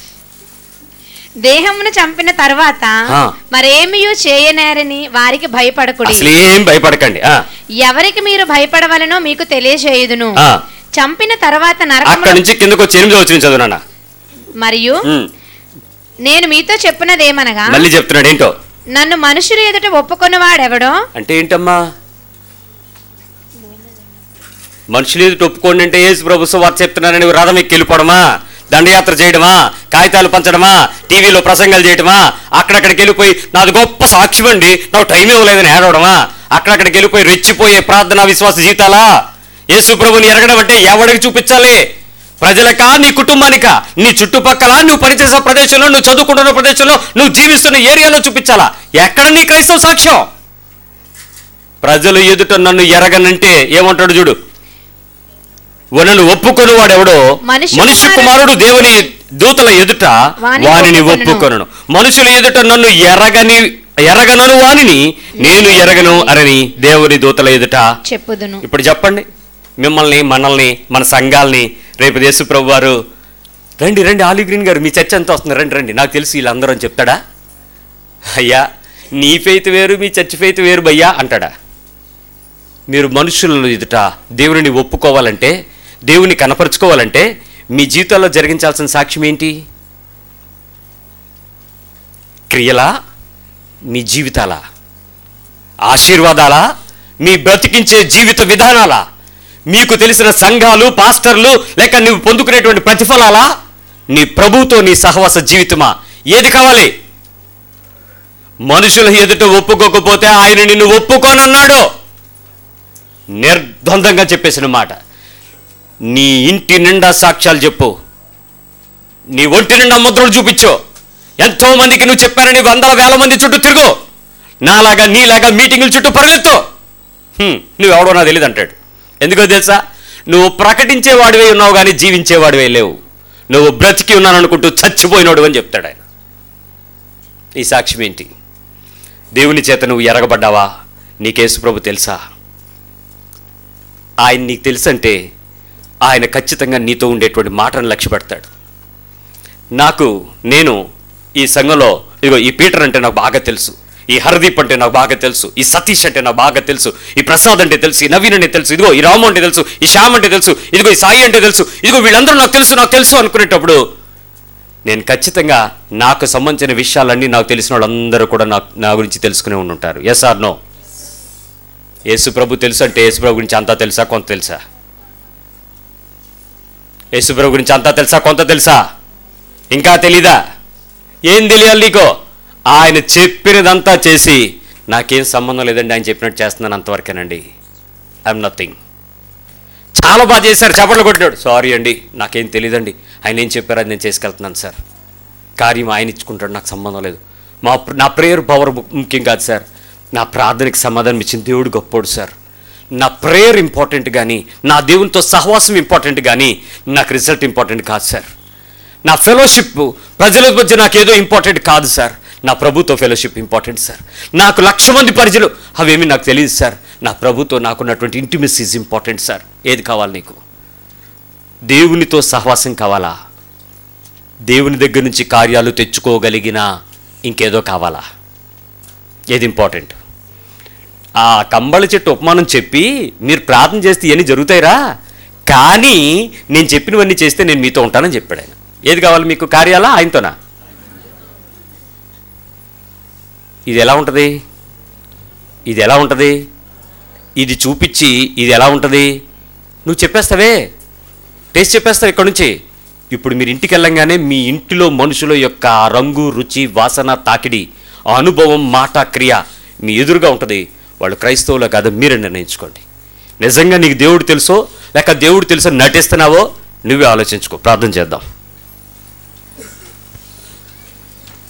దేహమును చంపిన తర్వాత ఆ. మరేమియూ చేయనేరని వారికి భయపడకుడి అసలు ఏం భయపడకండి ఆ, ఎవరికి మీరు భయపడవలనో మీకు తెలియజేయుదును ఆ. చంపిన తర్వాత అక్కడి నరకములో నుంచి కిందకు వచ్చి ఎనిమిదో వచ్చిన చదువు నాన్న మరియు ఉమ్, నేను మీతో చెప్పినదేమనగా మళ్ళీ చెప్తున్నాడు ఏంటో నన్ను మనుషులు ఎదుట ఒప్పుకొనివాడెవడో అంటే ఏంటమ్మా మనుషులు ఎదుటి ఒప్పుకోండి అంటే యేసు ప్రభు వారు చెప్తున్నారని రథం ఎక్కి వెళ్ళిపోవడమా దండయాత్ర చేయడమా కాగితాలు పంచడమా టీవీలో ప్రసంగాలు చేయడమా అక్కడక్కడికి వెళ్ళిపోయి నాది గొప్ప సాక్ష్యం అండి నాకు టైం ఇవ్వలేదని ఏడవడమా అక్కడక్కడికి వెళ్ళిపోయి రెచ్చిపోయే ప్రార్థన విశ్వాస జీవితాలా యేసు ప్రభుని ఎరగడం అంటే ఎవడికి చూపించాలి ప్రజలకా నీ కుటుంబానికా నీ చుట్టుపక్కల నువ్వు పనిచేసే ప్రదేశంలో నువ్వు చదువుకుంటున్న ప్రదేశంలో నువ్వు జీవిస్తున్న ఏరియాలో చూపించాలా ఎక్కడ నీ క్రైస్తవ సాక్ష్యం ప్రజలు ఎదుట నన్ను ఎరగనంటే ఏమంటాడు చూడు నన్ను ఒప్పుకొని వాడెవడో మనిషి మనుష్య కుమారుడు దేవుని దూతల ఎదుట వానిని వానిని ఒప్పుకొనును. ఒప్పుకొనను మనుషుల ఎదుట నన్ను ఎరగని ఎరగనను వానిని నేను ఎరగను అనని దేవుని దూతల ఎదుట చెప్పుదును ఇప్పుడు చెప్పండి మిమ్మల్ని మనల్ని మన సంఘాల్ని రేపు దేశ ప్రభు వారు రండి రండి ఆలీ గ్రీన్ గారు మీ చర్చ ఎంత వస్తుంది రండి రండి నాకు తెలిసి వీళ్ళందరూ అని చెప్తాడా అయ్యా నీ ఫెయిత్ వేరు మీ చర్చ్ ఫెయిత్ వేరు భయ్యా అంటాడా మీరు మనుషులను ఎదుట దేవుని ఒప్పుకోవాలంటే దేవుని కనపరుచుకోవాలంటే మీ జీవితాల్లో జరిగించాల్సిన సాక్ష్యం ఏంటి క్రియలా మీ జీవితాలా ఆశీర్వాదాలా మీ బ్రతికించే జీవిత విధానాలా మీకు తెలిసిన సంఘాలు పాస్టర్లు లేక నువ్వు పొందుకునేటువంటి ప్రతిఫలాలా నీ ప్రభుతో నీ సహవాస జీవితమా ఏది కావాలి మనుషుల ఎదుట ఒప్పుకోకపోతే ఆయన నిన్ను ఒప్పుకోనన్నాడు నిర్ద్వందంగా చెప్పేసిన మాట నీ ఇంటి నిండా సాక్ష్యాలు చెప్పు నీ ఒంటి నిండా ముద్రలు చూపించు ఎంతో మందికి నువ్వు చెప్పానని వందల వేల మంది చుట్టూ తిరుగు నాలాగా నీలాగా మీటింగుల చుట్టూ పరిగెత్తు హ్మ్, నువ్వెవడో నాకు తెలియదు అంటాడు ఎందుకో తెలుసా నువ్వు ప్రకటించేవాడివే ఉన్నావు కానీ జీవించేవాడివే లేవు నువ్వు బ్రతికి ఉన్నాను అనుకుంటూ చచ్చిపోయినోడు అని చెప్తాడు ఆయన ఈ సాక్ష్యం ఏంటి దేవుని చేత నువ్వు ఎరగబడ్డావా నీకేసు ప్రభు తెలుసా ఆయన నీకు తెలుసంటే ఆయన ఖచ్చితంగా నీతో ఉండేటువంటి మాటను లక్ష్య పెడతాడు నాకు నేను ఈ సంఘంలో ఇదిగో ఈ పీటర్ అంటే నాకు బాగా తెలుసు ఈ హరదీప్ అంటే నాకు బాగా తెలుసు ఈ సతీష్ అంటే నాకు బాగా తెలుసు ఈ ప్రసాద్ అంటే తెలుసు ఈ నవీన్ అంటే తెలుసు ఇదిగో ఈ రాము అంటే తెలుసు ఈ శ్యామ్ అంటే తెలుసు ఇదిగో ఈ సాయి అంటే తెలుసు ఇదిగో వీళ్ళందరూ నాకు తెలుసు నాకు తెలుసు అనుకునేటప్పుడు నేను ఖచ్చితంగా నాకు సంబంధించిన విషయాలన్నీ నాకు తెలిసిన వాళ్ళందరూ కూడా నాకు నా గురించి తెలుసుకునే ఉండి ఉంటారు ఎస్ ఆర్ నో యేసు ప్రభు తెలుసు అంటే యేసు ప్రభు గురించి అంతా తెలుసా కొంత తెలుసా యేసు ప్రభు గురించి అంతా తెలుసా కొంత తెలుసా ఇంకా తెలీదా ఏం తెలియాలి నీకో ఆయన చెప్పినదంతా చేసి నాకేం సంబంధం లేదండి ఆయన చెప్పినట్టు చేస్తున్నాను అంతవరకేనండి ఐఎమ్ నథింగ్ చాలా బాగా చేశారు చప్పట్లు కొట్టినాడు సారీ అండి నాకేం తెలియదండి ఆయన ఏం చెప్పారో అది నేను చేసుకెళ్తున్నాను సార్ కార్యం ఆయన ఇచ్చుకుంటాడు నాకు సంబంధం లేదు మా నా ప్రేయర్ పవర్ ముఖ్యం కాదు సార్ నా ప్రార్థనకి సమాధానం ఇచ్చిన దేవుడు గొప్పోడు సార్ నా ప్రేయర్ ఇంపార్టెంట్ కానీ నా దేవునితో సహవాసం ఇంపార్టెంట్ కానీ నాకు రిజల్ట్ ఇంపార్టెంట్ కాదు సార్ నా ఫెలోషిప్ ప్రజల మధ్య నాకేదో ఇంపార్టెంట్ కాదు సార్ నా ప్రభుతో ఫెలోషిప్ ఇంపార్టెంట్ సార్ నాకు లక్ష మంది ప్రజలు అవేమి నాకు తెలియదు సార్ నా ప్రభుతో నాకున్నటువంటి ఇంటిమెసీస్ ఇంపార్టెంట్ సార్ ఏది కావాలి నీకు దేవునితో సహవాసం కావాలా దేవుని దగ్గర నుంచి కార్యాలు తెచ్చుకోగలిగిన ఇంకేదో కావాలా ఏది ఇంపార్టెంట్ ఆ కంబళ చెట్టు ఉపమానం చెప్పి మీరు ప్రార్థన చేస్తే ఇవన్నీ జరుగుతాయిరా కానీ నేను చెప్పినవన్నీ చేస్తే నేను మీతో ఉంటానని చెప్పాడు ఆయన ఏది కావాలి మీకు కార్యాలా ఆయనతోనా ఇది ఎలా ఉంటుంది ఇది ఎలా ఉంటుంది ఇది చూపించి ఇది ఎలా ఉంటుంది నువ్వు చెప్పేస్తావే టేస్ట్ చెప్పేస్తావు ఇక్కడ నుంచి ఇప్పుడు మీరు ఇంటికి వెళ్ళంగానే మీ ఇంటిలో మనుషుల యొక్క ఆ రంగు రుచి వాసన తాకిడి ఆ అనుభవం మాట క్రియ మీ ఎదురుగా ఉంటుంది వాళ్ళు క్రైస్తవులు కాదు మీరే నిర్ణయించుకోండి నిజంగా నీకు దేవుడు తెలుసో లేక దేవుడు తెలుసో నటిస్తున్నావో నువ్వే ఆలోచించుకో ప్రార్థన చేద్దాం